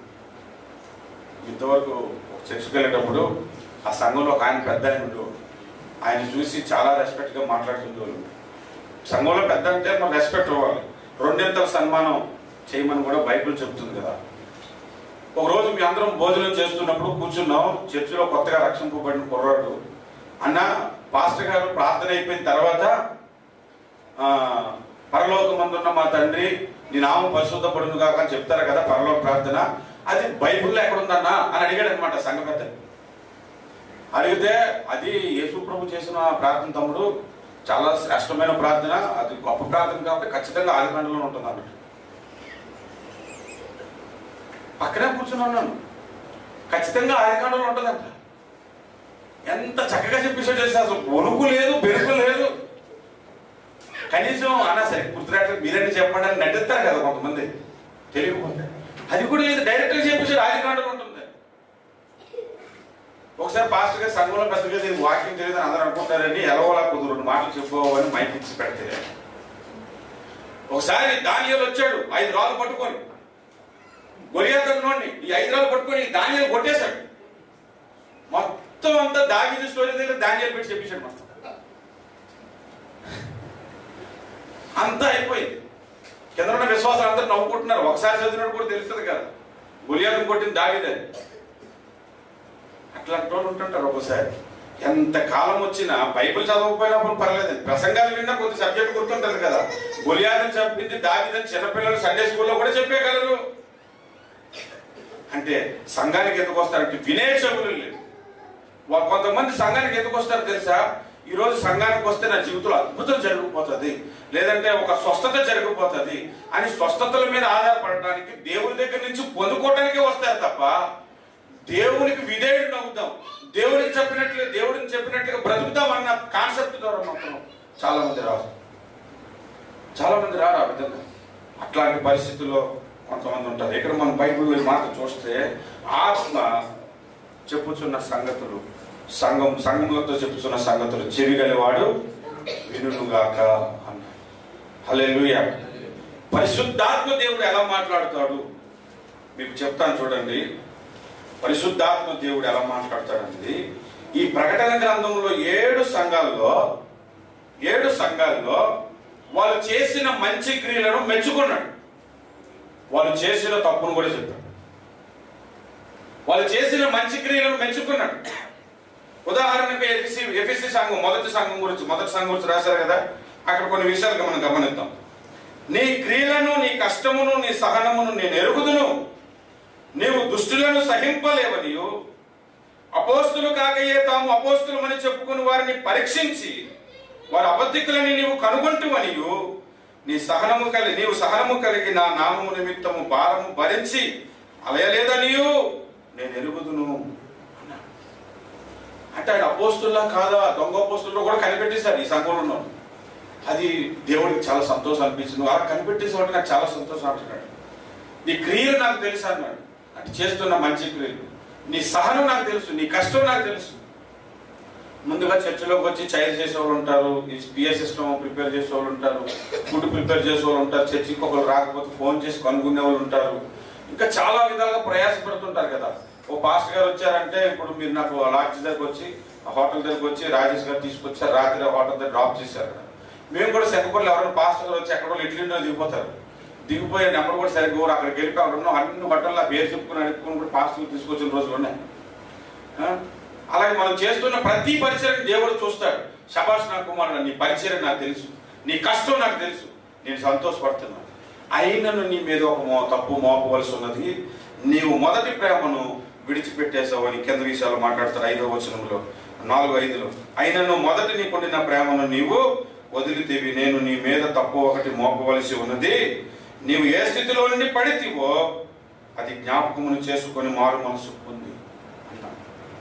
ఇంతవరకు చర్చకు వెళ్ళేటప్పుడు ఆ సంఘంలో ఒక ఆయన పెద్ద ఆయన ఉండేవాడు ఆయన చూసి చాలా రెస్పెక్ట్గా మాట్లాడుతుండేవాళ్ళు సంఘంలో పెద్ద అంటే మనం రెస్పెక్ట్ ఇవ్వాలి రెండింతల సన్మానం చేయమని కూడా బైబిల్ చెప్తుంది కదా ఒక రోజు మీ అందరం భోజనం చేస్తున్నప్పుడు కూర్చున్నాం చర్చిలో కొత్తగా రక్షింపబడిన కుర్రాడు అన్న పాస్టర్ గారు ప్రార్థన అయిపోయిన తర్వాత ఆ, పరలోకమందున్న మా తండ్రి నీ నామం పరిశుద్ధపడును కాక అని చెప్తారు కదా పరలోక ప్రార్థన అది బైబిల్లో ఎక్కడుందన్నా అని అడిగాడు అనమాట సంఘ పెద్ద అడిగితే అది యేసు ప్రభు చేసిన ప్రార్థన తమ్ముడు చాలా శ్రేష్టమైన ప్రార్థన అది గొప్ప ప్రార్థన కాబట్టి ఖచ్చితంగా ఆదికాండలో ఉంటుంది అన్నట్టు పక్కనే కూర్చుని ఉన్నాను ఖచ్చితంగా ఆదికాండలో ఉంటుందంట ఎంత చక్కగా చెప్పేసాడు తెలుసా అసలు వణుకు లేదు బెరుకు లేదు కనీసం అన్నా సరే గుర్తురాట్లేదు మీరంటే చెప్పండి అని నటిస్తారు కదా కొంతమంది తెలియకపోతే అది కూడా లేదు డైరెక్ట్ గా చెప్పేసాడు ఆదికాండలో ఉంటుంది ఒకసారి పాస్టర్ గారు సంఘంలో పెద్దగా దీనికి వాక్యం తెలియదు అని అందరూ అనుకుంటారని ఎలవలా కొద్ది రెండు మాటలు చెప్పుకోవని మైక్ ఇచ్చి పెడితే ఒకసారి దానియాలు వచ్చాడు ఐదు రాళ్ళు పట్టుకొని గొలియాతోని ఈ ఐదు రాళ్ళు పట్టుకొని దానియాలు కొట్టేశాడు మొత్తం అంతా దాగిది స్టోరీ దగ్గర దానియాలు పెట్టి చెప్పేశాడు మొత్తం అంతా అయిపోయింది కింద ఉన్న విశ్వాసాలు అందరూ నవ్వుకుంటున్నారు ఒకసారి చదివినట్టు కూడా తెలుస్తుంది కదా గులియాతం కొట్టింది దాగిదని అట్లాంటి వాళ్ళు ఉంటుంటారు ఒకసారి ఎంత కాలం వచ్చినా బైబిల్ చదవకపోయినప్పుడు పర్లేదు ప్రసంగాలు విన్నా కొద్ది సబ్జెక్ట్ గుర్తుంటది కదా గులియాదని చెప్పింది దాగిదని చిన్నపిల్లలు సండే స్కూల్లో కూడా చెప్పేయగలరు అంటే సంఘానికి ఎందుకు వస్తారంటే వినే చెవులు లేదు వా- కొంతమంది సంఘానికి ఎందుకు వస్తారో తెలుసా ఈ రోజు సంఘానికి వస్తే నా జీవితంలో అద్భుతం జరిగిపోతుంది లేదంటే ఒక స్వస్థత జరిగిపోతుంది అని స్వస్థతల మీద ఆధారపడడానికి దేవుని దగ్గర నుంచి పొందుకోవడానికే వస్తారు తప్ప దేవునికి విధేయుడు అవుతాం దేవుడికి చెప్పినట్లు దేవుడికి చెప్పినట్టుగా బ్రతుకుతాం అన్న కాన్సెప్ట్ ద్వారా మాత్రం చాలా మంది రాదు చాలా మంది రారు ఆ విధంగా అట్లాంటి పరిస్థితుల్లో కొంతమంది ఉంటారు ఇక్కడ మనం బైబిల్లో ఈ మాట చూస్తే ఆత్మ చెప్పుచున్న సంగతులు సంఘం సంఘములతో చెప్పుచున్న సంగతులు చెవిగలివాడు వినుగాక అన్నాడు హల్లెలూయా పరిశుద్ధాత్మ దేవుడు ఎలా మాట్లాడతాడు మీకు చెప్తాను చూడండి పరిశుద్ధాత్మ దేవుడు ఎలా మాట్లాడతాడండి ఈ ప్రకటన గ్రంథంలో ఏడు సంఘాల్లో ఏడు సంఘాల్లో వాళ్ళు చేసిన మంచి క్రియలను మెచ్చుకున్నాడు వాళ్ళు చేసిన తప్పును కూడా చెప్పాడు వాళ్ళు చేసిన మంచి క్రియలను మెచ్చుకున్నాడు ఉదాహరణకు ఎఫిసి ఎఫిసి సంఘం మొదటి సంఘం గురించి మొదటి సంఘం గురించి రాశారు కదా అక్కడ కొన్ని విషయాలు మనం గమనిద్దాం నీ క్రియలను నీ కష్టమును నీ సహనమును నేను ఎరుగుదును నీవు దుష్టులను సహింపలేవనియు అపోస్తులు కాకయే తాము అపోస్తులమని చెప్పుకుని వారిని పరీక్షించి వారి అబద్ధికులని నీవు కనుగొంటువనియు నీ సహనము కలిగి నీవు సహనము కలిగి నా నామము నిమిత్తము భారము భరించి అలయలేదనియు నేను ఎరుగుదును అన్నాడు. అంటే ఆయన అపోస్తుల్లా కాదా దొంగ అపోస్తుల్లో కూడా కనిపెట్టేశారు ఈ సంఘంలో ఉన్నవాళ్ళు. అది దేవుడికి చాలా సంతోషం అనిపించింది అలా కనిపెట్టేసేవాడు నాకు చాలా సంతోషం అంటున్నాడు నీ క్రియలు నాకు తెలుసు అన్నాడు అంటే చేస్తున్న మంచి క్రియలు నీ సహనం నాకు తెలుసు నీ కష్టం నాకు తెలుసు ముందుగా చర్చిలోకి వచ్చి చైర్ చేసే వాళ్ళు ఉంటారు ఈ పిఏ సిస్టమ్ ప్రిపేర్ చేసే వాళ్ళు ఉంటారు ఫుడ్ ప్రిపేర్ చేసే వాళ్ళు ఉంటారు చర్చికి ఒకరు రాకపోతే ఫోన్ చేసి కనుక్కునే వాళ్ళు ఉంటారు ఇంకా చాలా విధాలుగా ప్రయాసపడుతుంటారు కదా ఓ పాస్టర్ గారు వచ్చారంటే ఇప్పుడు మీరు నాకు లాడ్జ్ దగ్గరకు వచ్చి ఆ హోటల్ దగ్గరకు వచ్చి రాజేష్ గారు తీసుకొచ్చారు రాత్రి ఆ హోటల్ దగ్గర డ్రాప్ చేశారు మేము కూడా సెకంపర్లు ఎవరైనా పాస్టర్ గారు వచ్చి ఎక్కడో ఇడ్లీలో దిగిపోతారు దిగిపోయే నెంబర్ కూడా సరిగ్గా ఊరు అక్కడికి వెళ్ళి అక్కడ ఉన్న అన్ని హోటల్లో పేరు చెప్పుకుని అడుక్కుని కూడా పాస్టర్లు తీసుకొచ్చిన రోజులు ఉన్నాయి ఆ? అలాగే మనం చేస్తున్న ప్రతి పరిచయం దేవుడు చూస్తాడు శబాష్ నా కుమారుడు నీ పరిచయం నాకు తెలుసు నీ కష్టం నాకు తెలుసు నేను సంతోషపడుతున్నాను అయినను నీ మీద ఒక మో తప్పు మోపవలసి ఉన్నది నీవు మొదటి ప్రేమను విడిచిపెట్టేసావు అని కింద విషయాలు మాట్లాడతారు ఐదో వచనంలో నాలుగు ఐదులో అయినను మొదటి నీకుండిన ప్రేమను నీవు వదిలితేవి నేను నీ మీద తప్పు ఒకటి మోపవలసి ఉన్నది నీవు ఏ స్థితిలో నుండి పడితివో అది జ్ఞాపకమును చేసుకొని మారు మనసు పొంది అన్నాడు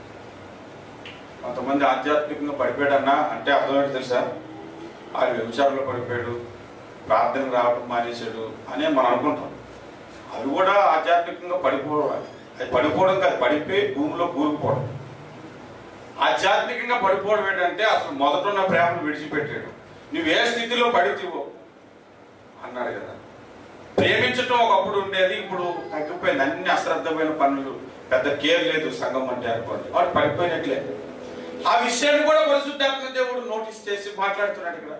కొంతమంది ఆధ్యాత్మికంగా పడిపోయాడన్నా అంటే అర్థమేంటి తెలుసా ఆయన వ్యభిచారంలో పడిపోయాడు ప్రార్థన రావడం మానేశాడు అనే మనం అనుకుంటాం అవి కూడా ఆధ్యాత్మికంగా పడిపోవడం అది పడిపోవడం కాదు పడిపోయి భూమిలో కూరుకుపోవడం ఆధ్యాత్మికంగా పడిపోవడం ఏంటంటే అసలు మొదట ఉన్న ప్రేమను విడిచిపెట్టాడు నువ్వు ఏ స్థితిలో పడితేవో అన్నాడు కదా ప్రేమించటం ఒకప్పుడు ఉండేది ఇప్పుడు తగ్గిపోయింది అన్ని అశ్రద్ధమైన పనులు పెద్ద కేర్ లేదు సంఘం అంటే అనుకోండి వాడు పడిపోయినట్లే ఆ విషయాన్ని కూడా పరిశుద్ధాత్మ దేవుడు నోటీస్ చేసి మాట్లాడుతున్నాడు ఇక్కడ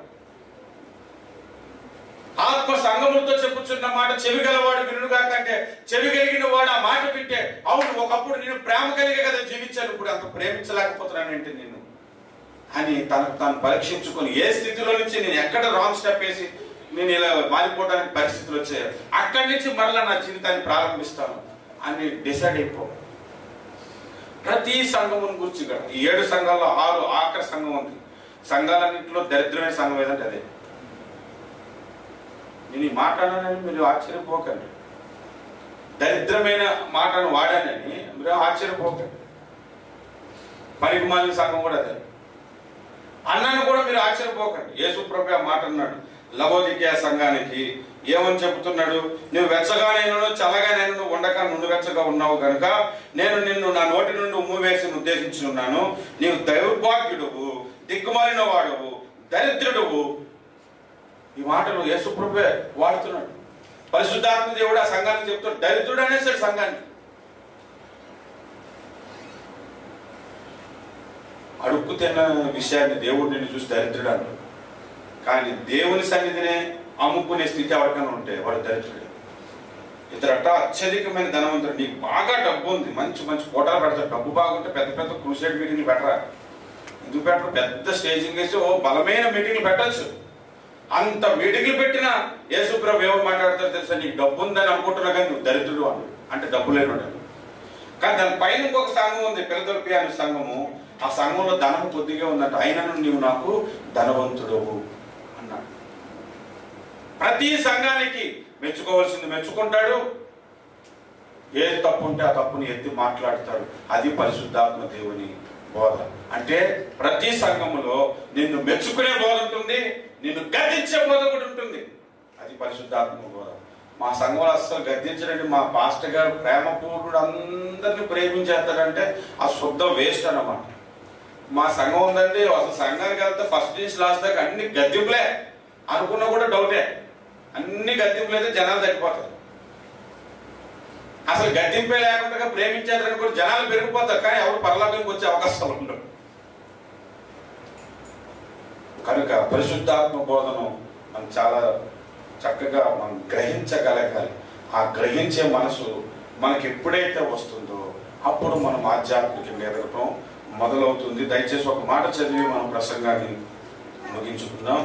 ఆత్మ సంగములతో చెప్పుచున్న మాట చెవి గలవాడు వినుగా కంటే చెవి కలిగిన వాడు ఆ మాట వింటే అవును ఒకప్పుడు నేను ప్రేమ కలిగే కదా జీవించాను ఇప్పుడు అంత ప్రేమించలేకపోతున్నాను ఏంటి నేను అని తనకు తాను పరీక్షించుకొని ఏ స్థితిలో నుంచి నేను ఎక్కడ రాంగ్ స్టెప్ వేసి నేను ఇలా మారిపోవడానికి పరిస్థితులు వచ్చాయో అక్కడి నుంచి మరలా నా జీవితాన్ని ప్రారంభిస్తాను అని డిసైడ్ అయిపో ప్రతి సంఘమును గురించి ఇక్కడ ఈ ఏడు సంఘాల్లో ఆరు ఆఖరి సంఘం ఉంది సంఘాలన్నింటిలో దరిద్రమైన సంఘం ఏదంటే అదే నేను ఈ మాట్లాడానని మీరు ఆశ్చర్యపోకండి దరిద్రమైన మాటను వాడానని మీరు ఆశ్చర్యపోకండి పనికి మాలిన సంఘం కూడా అదే అన్నాను కూడా మీరు ఆశ్చర్యపోకండి యేసుప్రభు ఆ మాట అన్నాడు లవోదికయ సంఘానికి ఏమని చెబుతున్నాడు నువ్వు వెచ్చగానైనా చల్లగానైనా నువ్వు ఉండక నుండి వెచ్చగా ఉన్నావు కనుక నేను నిన్ను నా నోటి నుండి ఉమ్మివేసి ఉద్దేశించి ఉన్నాను నీవు దౌర్భాగ్యుడువు దిక్కుమాలిన వాడువు దరిద్రుడువు ఈ మాటలు యేసుప్రభే వాడుతున్నాడు పరిశుద్ధాత్మ దేవుడు ఆ సంఘానికి చెప్తాడు దరిద్రుడు అనేసాడు సంఘానికి అడుక్కు తిన్న విషయాన్ని దేవుడు నిన్ను చూసి దరిద్రుడు అన్నాడు కానీ దేవుని సన్నిధినే అమ్ముకునే స్థితి ఎవరికైనా ఉంటే వాడు దరిద్రుడే ఇతరట అత్యధికమైన ధనవంతుడు నీకు బాగా డబ్బు ఉంది మంచి మంచి కోటాలు పెడతారు డబ్బు బాగుంటే పెద్ద పెద్ద క్రూసైడ్ మీటింగ్లు పెట్టరా ఎందుకు పెట్టరు పెద్ద స్టేజింగ్ వేసి ఓ బలమైన మీటింగ్లు పెట్టచ్చు అంత మీటింగ్లు పెట్టినా యేసుప్రభు ఎవరు మాట్లాడతారు తెలుసా నీకు డబ్బు ఉందని అనుకుంటున్నా కానీ నువ్వు దరిద్రుడు అన్నాడు అంటే డబ్బు లేనుడు కానీ దాని పైన ఇంకొక సంఘం ఉంది పిల్లదొలిపి అనే సంఘము ఆ సంఘంలో ధనం కొద్దిగా ఉందంట అయినను నీవు నాకు ధనవంతుడవు అన్నాడు ప్రతి సంఘానికి మెచ్చుకోవాల్సింది మెచ్చుకుంటాడు ఏది తప్పు ఉంటే ఆ తప్పుని ఎత్తి మాట్లాడతాడు అది పరిశుద్ధాత్మ దేవుని బోధ అంటే ప్రతి సంఘములో నిన్ను మెచ్చుకునే బోధ ఉంటుంది నిన్ను గద్దించే బోధ కూడా ఉంటుంది అది పరిశుద్ధాత్మ బోధ మా సంఘంలో అస్సలు గద్దించడండి మా పాస్టర్ గారు ప్రేమపూర్ణుడు అందరిని ప్రేమించేస్తాడంటే ఆ శుద్ధ వేస్ట్ అన్నమాట మా సంఘం ఉందండి అసలు సంఘానికి వెళ్తే ఫస్ట్ నుంచి లాస్ట్ దాకా అన్ని గద్దింపులే అనుకున్నా కూడా డౌటే అన్ని గద్దింపులు అయితే జనాలు తగ్గిపోతారు అసలు గద్దింపే లేకుండా ప్రేమించేదని కూడా జనాలు పెరిగిపోతారు కానీ ఎవరు పరలోకానికి వచ్చే అవకాశాలు ఉండవు కనుక పరిశుద్ధాత్మ బోధనం మనం చాలా చక్కగా మనం గ్రహించగలగాలి ఆ గ్రహించే మనసు మనకి ఎప్పుడైతే వస్తుందో అప్పుడు మనం ఆధ్యాత్మికంగా ఎదగటం మొదలవుతుంది దయచేసి ఒక మాట చదివి మనం ప్రసంగాన్ని ముగించుకుందాం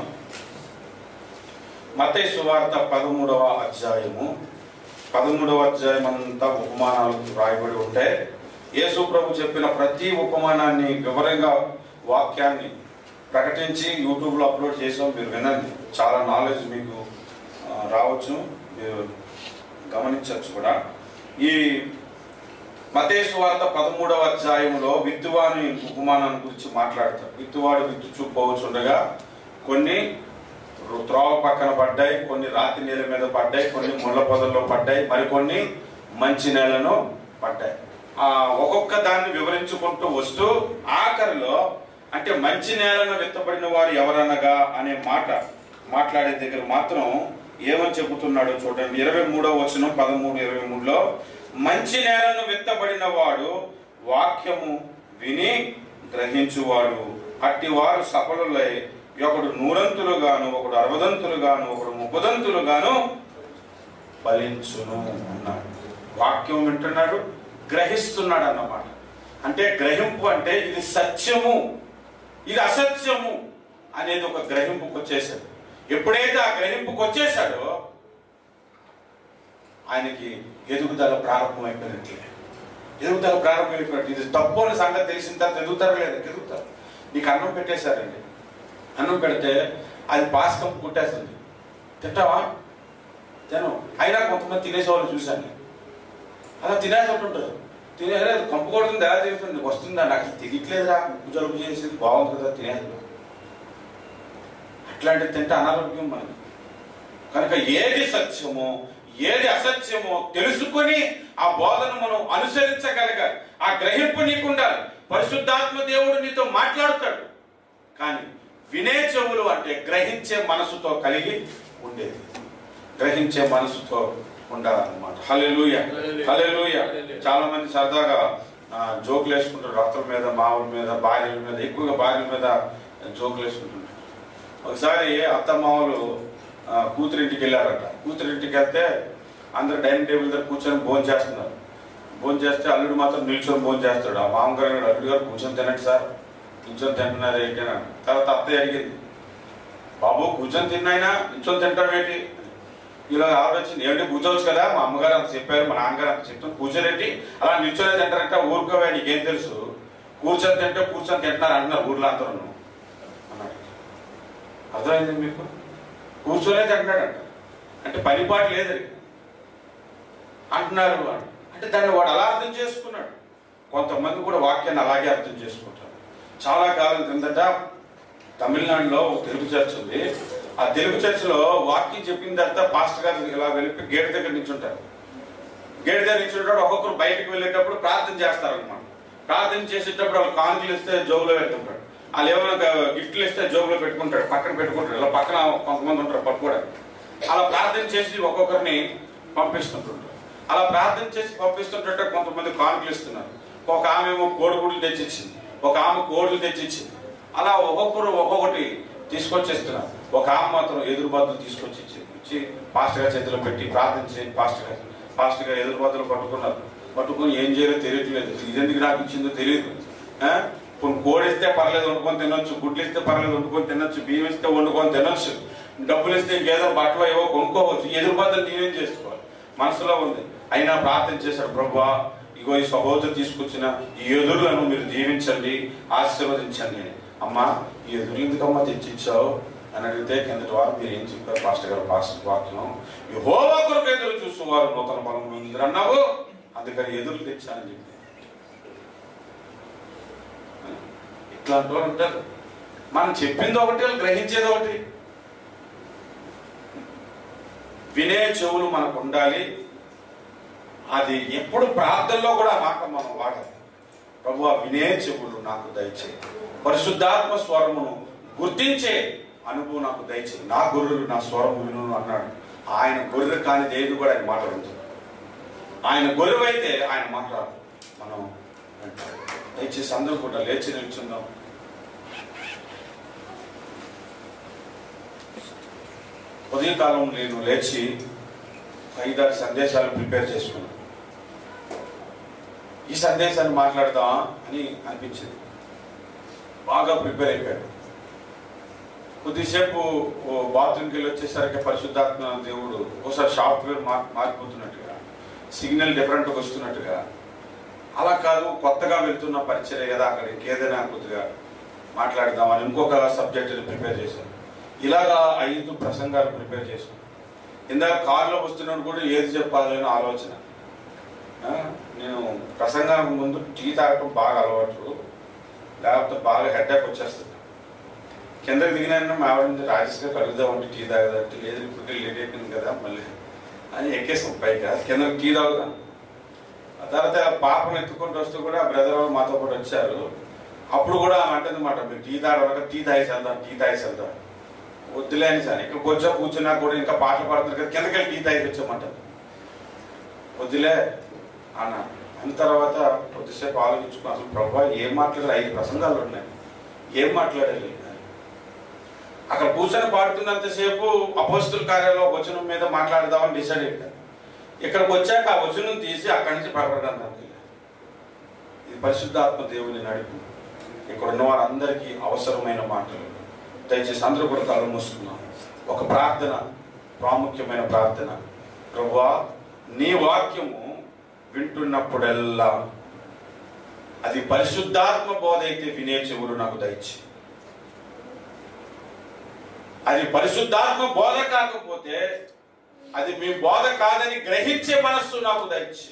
మత్తయి సువార్త పదమూడవ అధ్యాయము పదమూడవ అధ్యాయం అంతా ఉపమానాలు రాయబడి ఉంటాయి యేసు ప్రభు చెప్పిన ప్రతి ఉపమానాన్ని వివరంగా వాక్యాన్ని ప్రకటించి యూట్యూబ్లో అప్లోడ్ చేసాం మీరు వినండి చాలా నాలెడ్జ్ మీకు ఆ, రావచ్చు మీరు గమనించవచ్చు కూడా ఈ మతేసు వార్త పదమూడవ అధ్యాయంలో విత్తువాని ఉపమానాన్ని గురించి మాట్లాడతారు విత్తువాడు విత్తు చూపవచ్చుండగా కొన్ని త్రోవ పక్కన పడ్డాయి కొన్ని రాతి నేల మీద పడ్డాయి కొన్ని ముళ్ళ పొదల్లో పడ్డాయి మరికొన్ని మంచి నేలను పడ్డాయి ఆ ఒక్కొక్క దాన్ని వివరించుకుంటూ వస్తూ ఆఖరిలో అంటే మంచి నేలను విత్తబడిన వారు ఎవరనగా అనే మాట మాట్లాడే దగ్గర మాత్రం ఏమని చెబుతున్నాడో చూడండి ఇరవై మూడో వచనం పదమూడు ఇరవై మూడులో మంచి నేలను విత్తబడిన వాడు వాక్యము విని గ్రహించువాడు అట్టి వారు సఫలులై ఒకడు నూరంతులుగాను ఒకడు అరవదంతులుగాను ఒకడు ముప్పదంతులుగాను ఫలించును అన్నాడు వాక్యం వింటున్నాడు గ్రహిస్తున్నాడు అన్నమాట అంటే గ్రహింపు అంటే ఇది సత్యము ఇది అసత్యము అనేది ఒక గ్రహింపుకు వచ్చేసాడు ఎప్పుడైతే ఆ గ్రహింపుకు వచ్చేసాడో ఆయనకి ఎదుగుదల ప్రారంభమైపోయినట్లే ఎదుగుదల ప్రారంభమైపోయినట్టు ఇది తప్పు అని సంగతి తెలిసిన తర్వాత ఎదుగుతారా లేదా ఎదుగుతారు నీకు అన్నం పెట్టేశారండి అన్నం పెడితే అది పాస్కం కుట్టేస్తుంది తింటావా తిను అయినా కొంతమంది తినేసేవాళ్ళు చూశాను నేను. అలా తినేసేటుంటారు తినేసే కంపు కొడుతుంది ఎలా తిరుగుతుంది వస్తుందా నాకు అసలు తినట్లేదురా ఉప్పు జలుబు చేసేది బాగుంది కదా తినేది అట్లాంటివి తింటే అనారోగ్యం మనకి కనుక ఏది సత్యమో ఏది అసత్యమో తెలుసుకొని ఆ బోధను మనం అనుసరించగలగాలి ఆ గ్రహింపు నీకుండాలి పరిశుద్ధాత్మ దేవుడు నీతో మాట్లాడతాడు కానీ వినే చెవులు అంటే గ్రహించే మనసుతో కలిగి ఉండేది గ్రహించే మనసుతో ఉండాలన్నమాట హల్లెలూయ హల్లెలూయ చాలా మంది సరదాగా ఆ, జోకులు వేసుకుంటారు రక్తుల మీద మావుల మీద భార్యల మీద ఎక్కువగా భార్యల మీద జోకులు వేసుకుంటుంటారు ఒకసారి అత్తమామలు ఆ, కూతురింటికి వెళ్ళారట కూతురింటికి వెళ్తే అందరు డైనింగ్ టేబుల్ దగ్గర కూర్చొని భోజనం చేస్తున్నారు భోజనం చేస్తే అల్లుడు మాత్రం నిల్చొని భోజనం చేస్తాడు ఆ మామగారు అన్నాడు, అల్లుడు గారు కూర్చొని తినండి సార్ నిల్చొని తింటున్నారు ఏంటి అని అన్నాడు. తర్వాత అత్తయ్య అడిగింది బాబు కూర్చొని తిన్నాయినా నిల్చొని తింటాడు ఏంటి ఇలా ఆలోచించి ఏమిటి కూర్చోవచ్చు కదా మా అమ్మగారు అంత చెప్పారు మా నాన్నగారు అంత చెప్తాను కూర్చోరేంటి అలా నిల్చొని తింటారంటే ఊరుకోవే నీకేం తెలుసు కూర్చొని తింటే కూర్చొని తింటున్నారు అంటున్నారు ఊర్లో అందరూ అన్నాడు అర్థమైంది మీకు కూర్చొనే తింటున్నాడంట అంటే పనిపాటు లేదు అది. అంటున్నారు వాడు అంటే దాన్ని వాడు అలా అర్థం చేసుకున్నాడు కొంతమంది కూడా వాక్యాన్ని అలాగే అర్థం చేసుకుంటారు చాలా కాలం కిందట తమిళనాడులో ఒక తెలుగు చర్చ్ ఉంది ఆ తెలుగు చర్చిలో వాక్యం చెప్పిన తర్వాత పాస్టర్ గారు ఇలా వెళ్ళి గేట్ దగ్గర నిల్చుంటారు గేట్ దగ్గర నిల్చుంటాడు ఒక్కొక్కరు బయటకు వెళ్ళేటప్పుడు ప్రార్థన చేస్తారనమాట ప్రార్థన చేసేటప్పుడు వాళ్ళు కానుకలు ఇస్తే జోబులో పెట్టుకుంటాడు వాళ్ళు ఏమైనా గిఫ్ట్లు ఇస్తే జోబులో పెట్టుకుంటాడు పక్కన పెట్టుకుంటాడు ఇలా పక్కన కొంతమంది ఉంటారు పట్టుకోవడానికి అలా ప్రార్థన చేసి ఒక్కొక్కరిని పంపిస్తుంటుంటారు అలా ప్రార్థన చేసి పంపిస్తుంటే కొంతమంది కానుకలు ఇస్తున్నారు ఒక ఆమె ఏమో కోడిగుడ్లు తెచ్చిచ్చింది ఒక ఆమె కోడులు తెచ్చిచ్చింది అలా ఒక్కొక్కరు ఒక్కొక్కటి తీసుకొచ్చేస్తున్నారు ఒక ఆమె మాత్రం ఎదురు బద్దలు తీసుకొచ్చి ఇచ్చింది ఇచ్చి పాస్టర్ గారి చేతిలో పెట్టి ప్రార్థన చేసి పాస్టర్ గారు పాస్టర్ గారు ఎదురు బద్దలు పట్టుకున్నారు పట్టుకుని ఏం చేయాలో తెలియట్లేదు ఇదెందుకు నాకు ఇచ్చిందో తెలియదు ఆ? కొన్ని కోడిస్తే పర్లేదు వండుకొని తినొచ్చు గుడ్లు ఇస్తే పర్లేదు వండుకొని తినొచ్చు బియ్యం ఇస్తే వండుకొని తినొచ్చు డబ్బులు ఇస్తే ఇంకేదో బట్టలు ఏవో కొనుక్కోవచ్చు ఎదురు బద్దలు నేనేం చేసుకోవాలి మనసులో ఉంది అయినా ప్రార్థన చేశాడు ప్రభా ఇగో ఈ సహోదరు తీసుకొచ్చిన ఈ ఎదురులను మీరు దీవించండి ఆశీర్వదించండి అని అమ్మా ఈ ఎదురు ఎందుకమ్మా తెచ్చిచ్చావు అని అడిగితే కిందటి వారు మీరు ఏం చెప్పారు పాస్టర్ గారు పాస్టర్ వాక్యం ఈ హోవా కొరకు ఎదురు చూస్తున్నారు నూతన బలం ఉంది అన్నావు అందుకని ఎదురు తెచ్చానని చెప్పి ఇట్లాంటి వాళ్ళు ఉంటారు మనం చెప్పింది ఒకటి వాళ్ళు గ్రహించేది ఒకటి వినే చెవులు మనకు ఉండాలి అది ఎప్పుడు ప్రార్థనలో కూడా ఆ మాట మనం వాడాలి ప్రభు వినే చెవులు నాకు దయచేయి పరిశుద్ధాత్మ స్వరమును గుర్తించే అనుభవం నాకు దయచేయి నా గొర్రెలు నా స్వరము విను అన్నాడు ఆయన గొర్రె కానిది ఏది కూడా ఆయన మాట్లాడుతుంది ఆయన గొర్రెవైతే ఆయన మాట్లాడు మనం వింటాం. దయచేసి అందరూ కూడా లేచి నిల్చుందాం ఉదయకాలం నేను లేచి ఐదారు సందేశాలు ప్రిపేర్ చేసుకున్నాను ఈ సందేశాన్ని మాట్లాడదామా అని అనిపించింది బాగా ప్రిపేర్ అయిపోయాడు కొద్దిసేపు ఓ బాత్రూమ్కి వెళ్ళి వచ్చేసరికి పరిశుద్ధాత్మ దేవుడు ఒకసారి సాఫ్ట్వేర్ మార్ మారిపోతున్నట్టుగా సిగ్నల్ డిఫరెంట్గా వస్తున్నట్టుగా అలా కాదు కొత్తగా వెళ్తున్న పరిచయం కదా అక్కడ ఇంకేదైనా కొద్దిగా మాట్లాడదామని ఇంకొక సబ్జెక్టుని ప్రిపేర్ చేశాను ఇలాగా ఐదు ప్రసంగాలు ప్రిపేర్ చేశాను ఇందాక కారులో వస్తున్నప్పుడు కూడా ఏది చెప్పాలని ఆలోచన ఆ, నేను ప్రసంగానికి ముందు టీ తాగటం బాగా అలవాటు లేకపోతే బాగా హెడ్ఏక్ వచ్చేస్తుంది కిందకి దిగిన మా ఆవిడ నుంచి రాజేష్ గారు కలుగుదామంటే టీ తాగదంటే లేదు ఇప్పటికే లేట్ అయిపోయింది కదా మళ్ళీ అని ఎక్కేసాం పైగా కింద టీ తాగుతాం ఆ తర్వాత పాపను ఎత్తుకుంటూ వస్తూ కూడా బ్రదర్ మాతో పాటు వచ్చారు అప్పుడు కూడా ఆమె అంటుంది మాట మీరు టీ తాగడం టీ తాగేసి వెళ్దాం టీ తాగేసి వెళ్దాం వద్దులే అని సార్ ఇక్కడ కొంచెం కూర్చున్నా కూడా ఇంకా పాటలు పాడుతున్నారు కదా కిందకి వెళ్ళి టీ తాగేసి వచ్చామంటారు వద్దులే అన్న అన్న తర్వాత కొద్దిసేపు ఆలోచించుకుని అసలు ప్రభా ఏం మాట్లాడారు ఐదు ప్రసంగాలు ఉన్నాయి ఏం మాట్లాడాలి అక్కడ కూర్చొని పాడుతున్నంతసేపు అపోస్తుల కార్యాలయంలో వచనం మీద మాట్లాడదామని డిసైడ్ అయిపోయాను ఇక్కడికి వచ్చాక ఆ వచనం తీసి అక్కడి నుంచి ప్రకటనకి ఇది పరిశుద్ధాత్మ దేవుని నడుపు ఇక్కడ ఉన్న వారందరికీ అవసరమైన మాటలు దయచేసి అందరూ కూడా కళ్ళు మూసుకున్నాం ఒక ప్రార్థన ప్రాముఖ్యమైన ప్రార్థన ప్రభువా నీ వాక్యము వింటున్నప్పుడల్లా అది పరిశుద్ధాత్మ బోధ అయితే వినే చెవులు నాకు దయచి అది పరిశుద్ధాత్మ బోధ కాకపోతే అది మీ బోధ కాదని గ్రహించే మనస్సు నాకు దయచి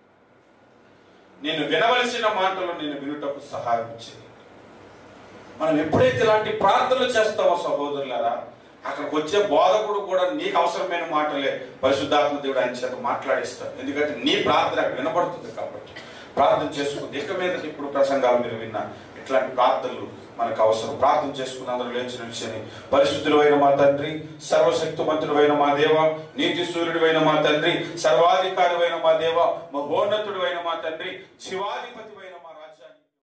నేను వినవలసిన మాటలు నేను వినుటకు సహాయం చేయి మనం ఎప్పుడైతే ఇలాంటి ప్రార్థనలు చేస్తామో సహోదరులారా అక్కడికి వచ్చే బోధకుడు కూడా నీకు అవసరమైన మాటలే పరిశుద్ధాత్మ దేవుడు ఆయన చేత మాట్లాడిస్తాడు ఎందుకంటే నీ ప్రార్థన అక్కడ వినపడుతుంది కాబట్టి ప్రార్థన చేసుకుంది ఇక మీద ఇప్పుడు ప్రసంగాలు మీరు విన్నా ఇట్లాంటి ప్రార్థనలు మనకు అవసరం ప్రార్థన చేసుకుని అందరూ లేచి నిలిచని పరిశుద్ధులైన మా తండ్రి సర్వశక్తిమంతుడైన మా దేవ నీతి సూర్యుడైన మా తండ్రి సర్వాధికారుడైన మా దేవ మహోన్నతుడైన మా తండ్రి శివాధిపతివైన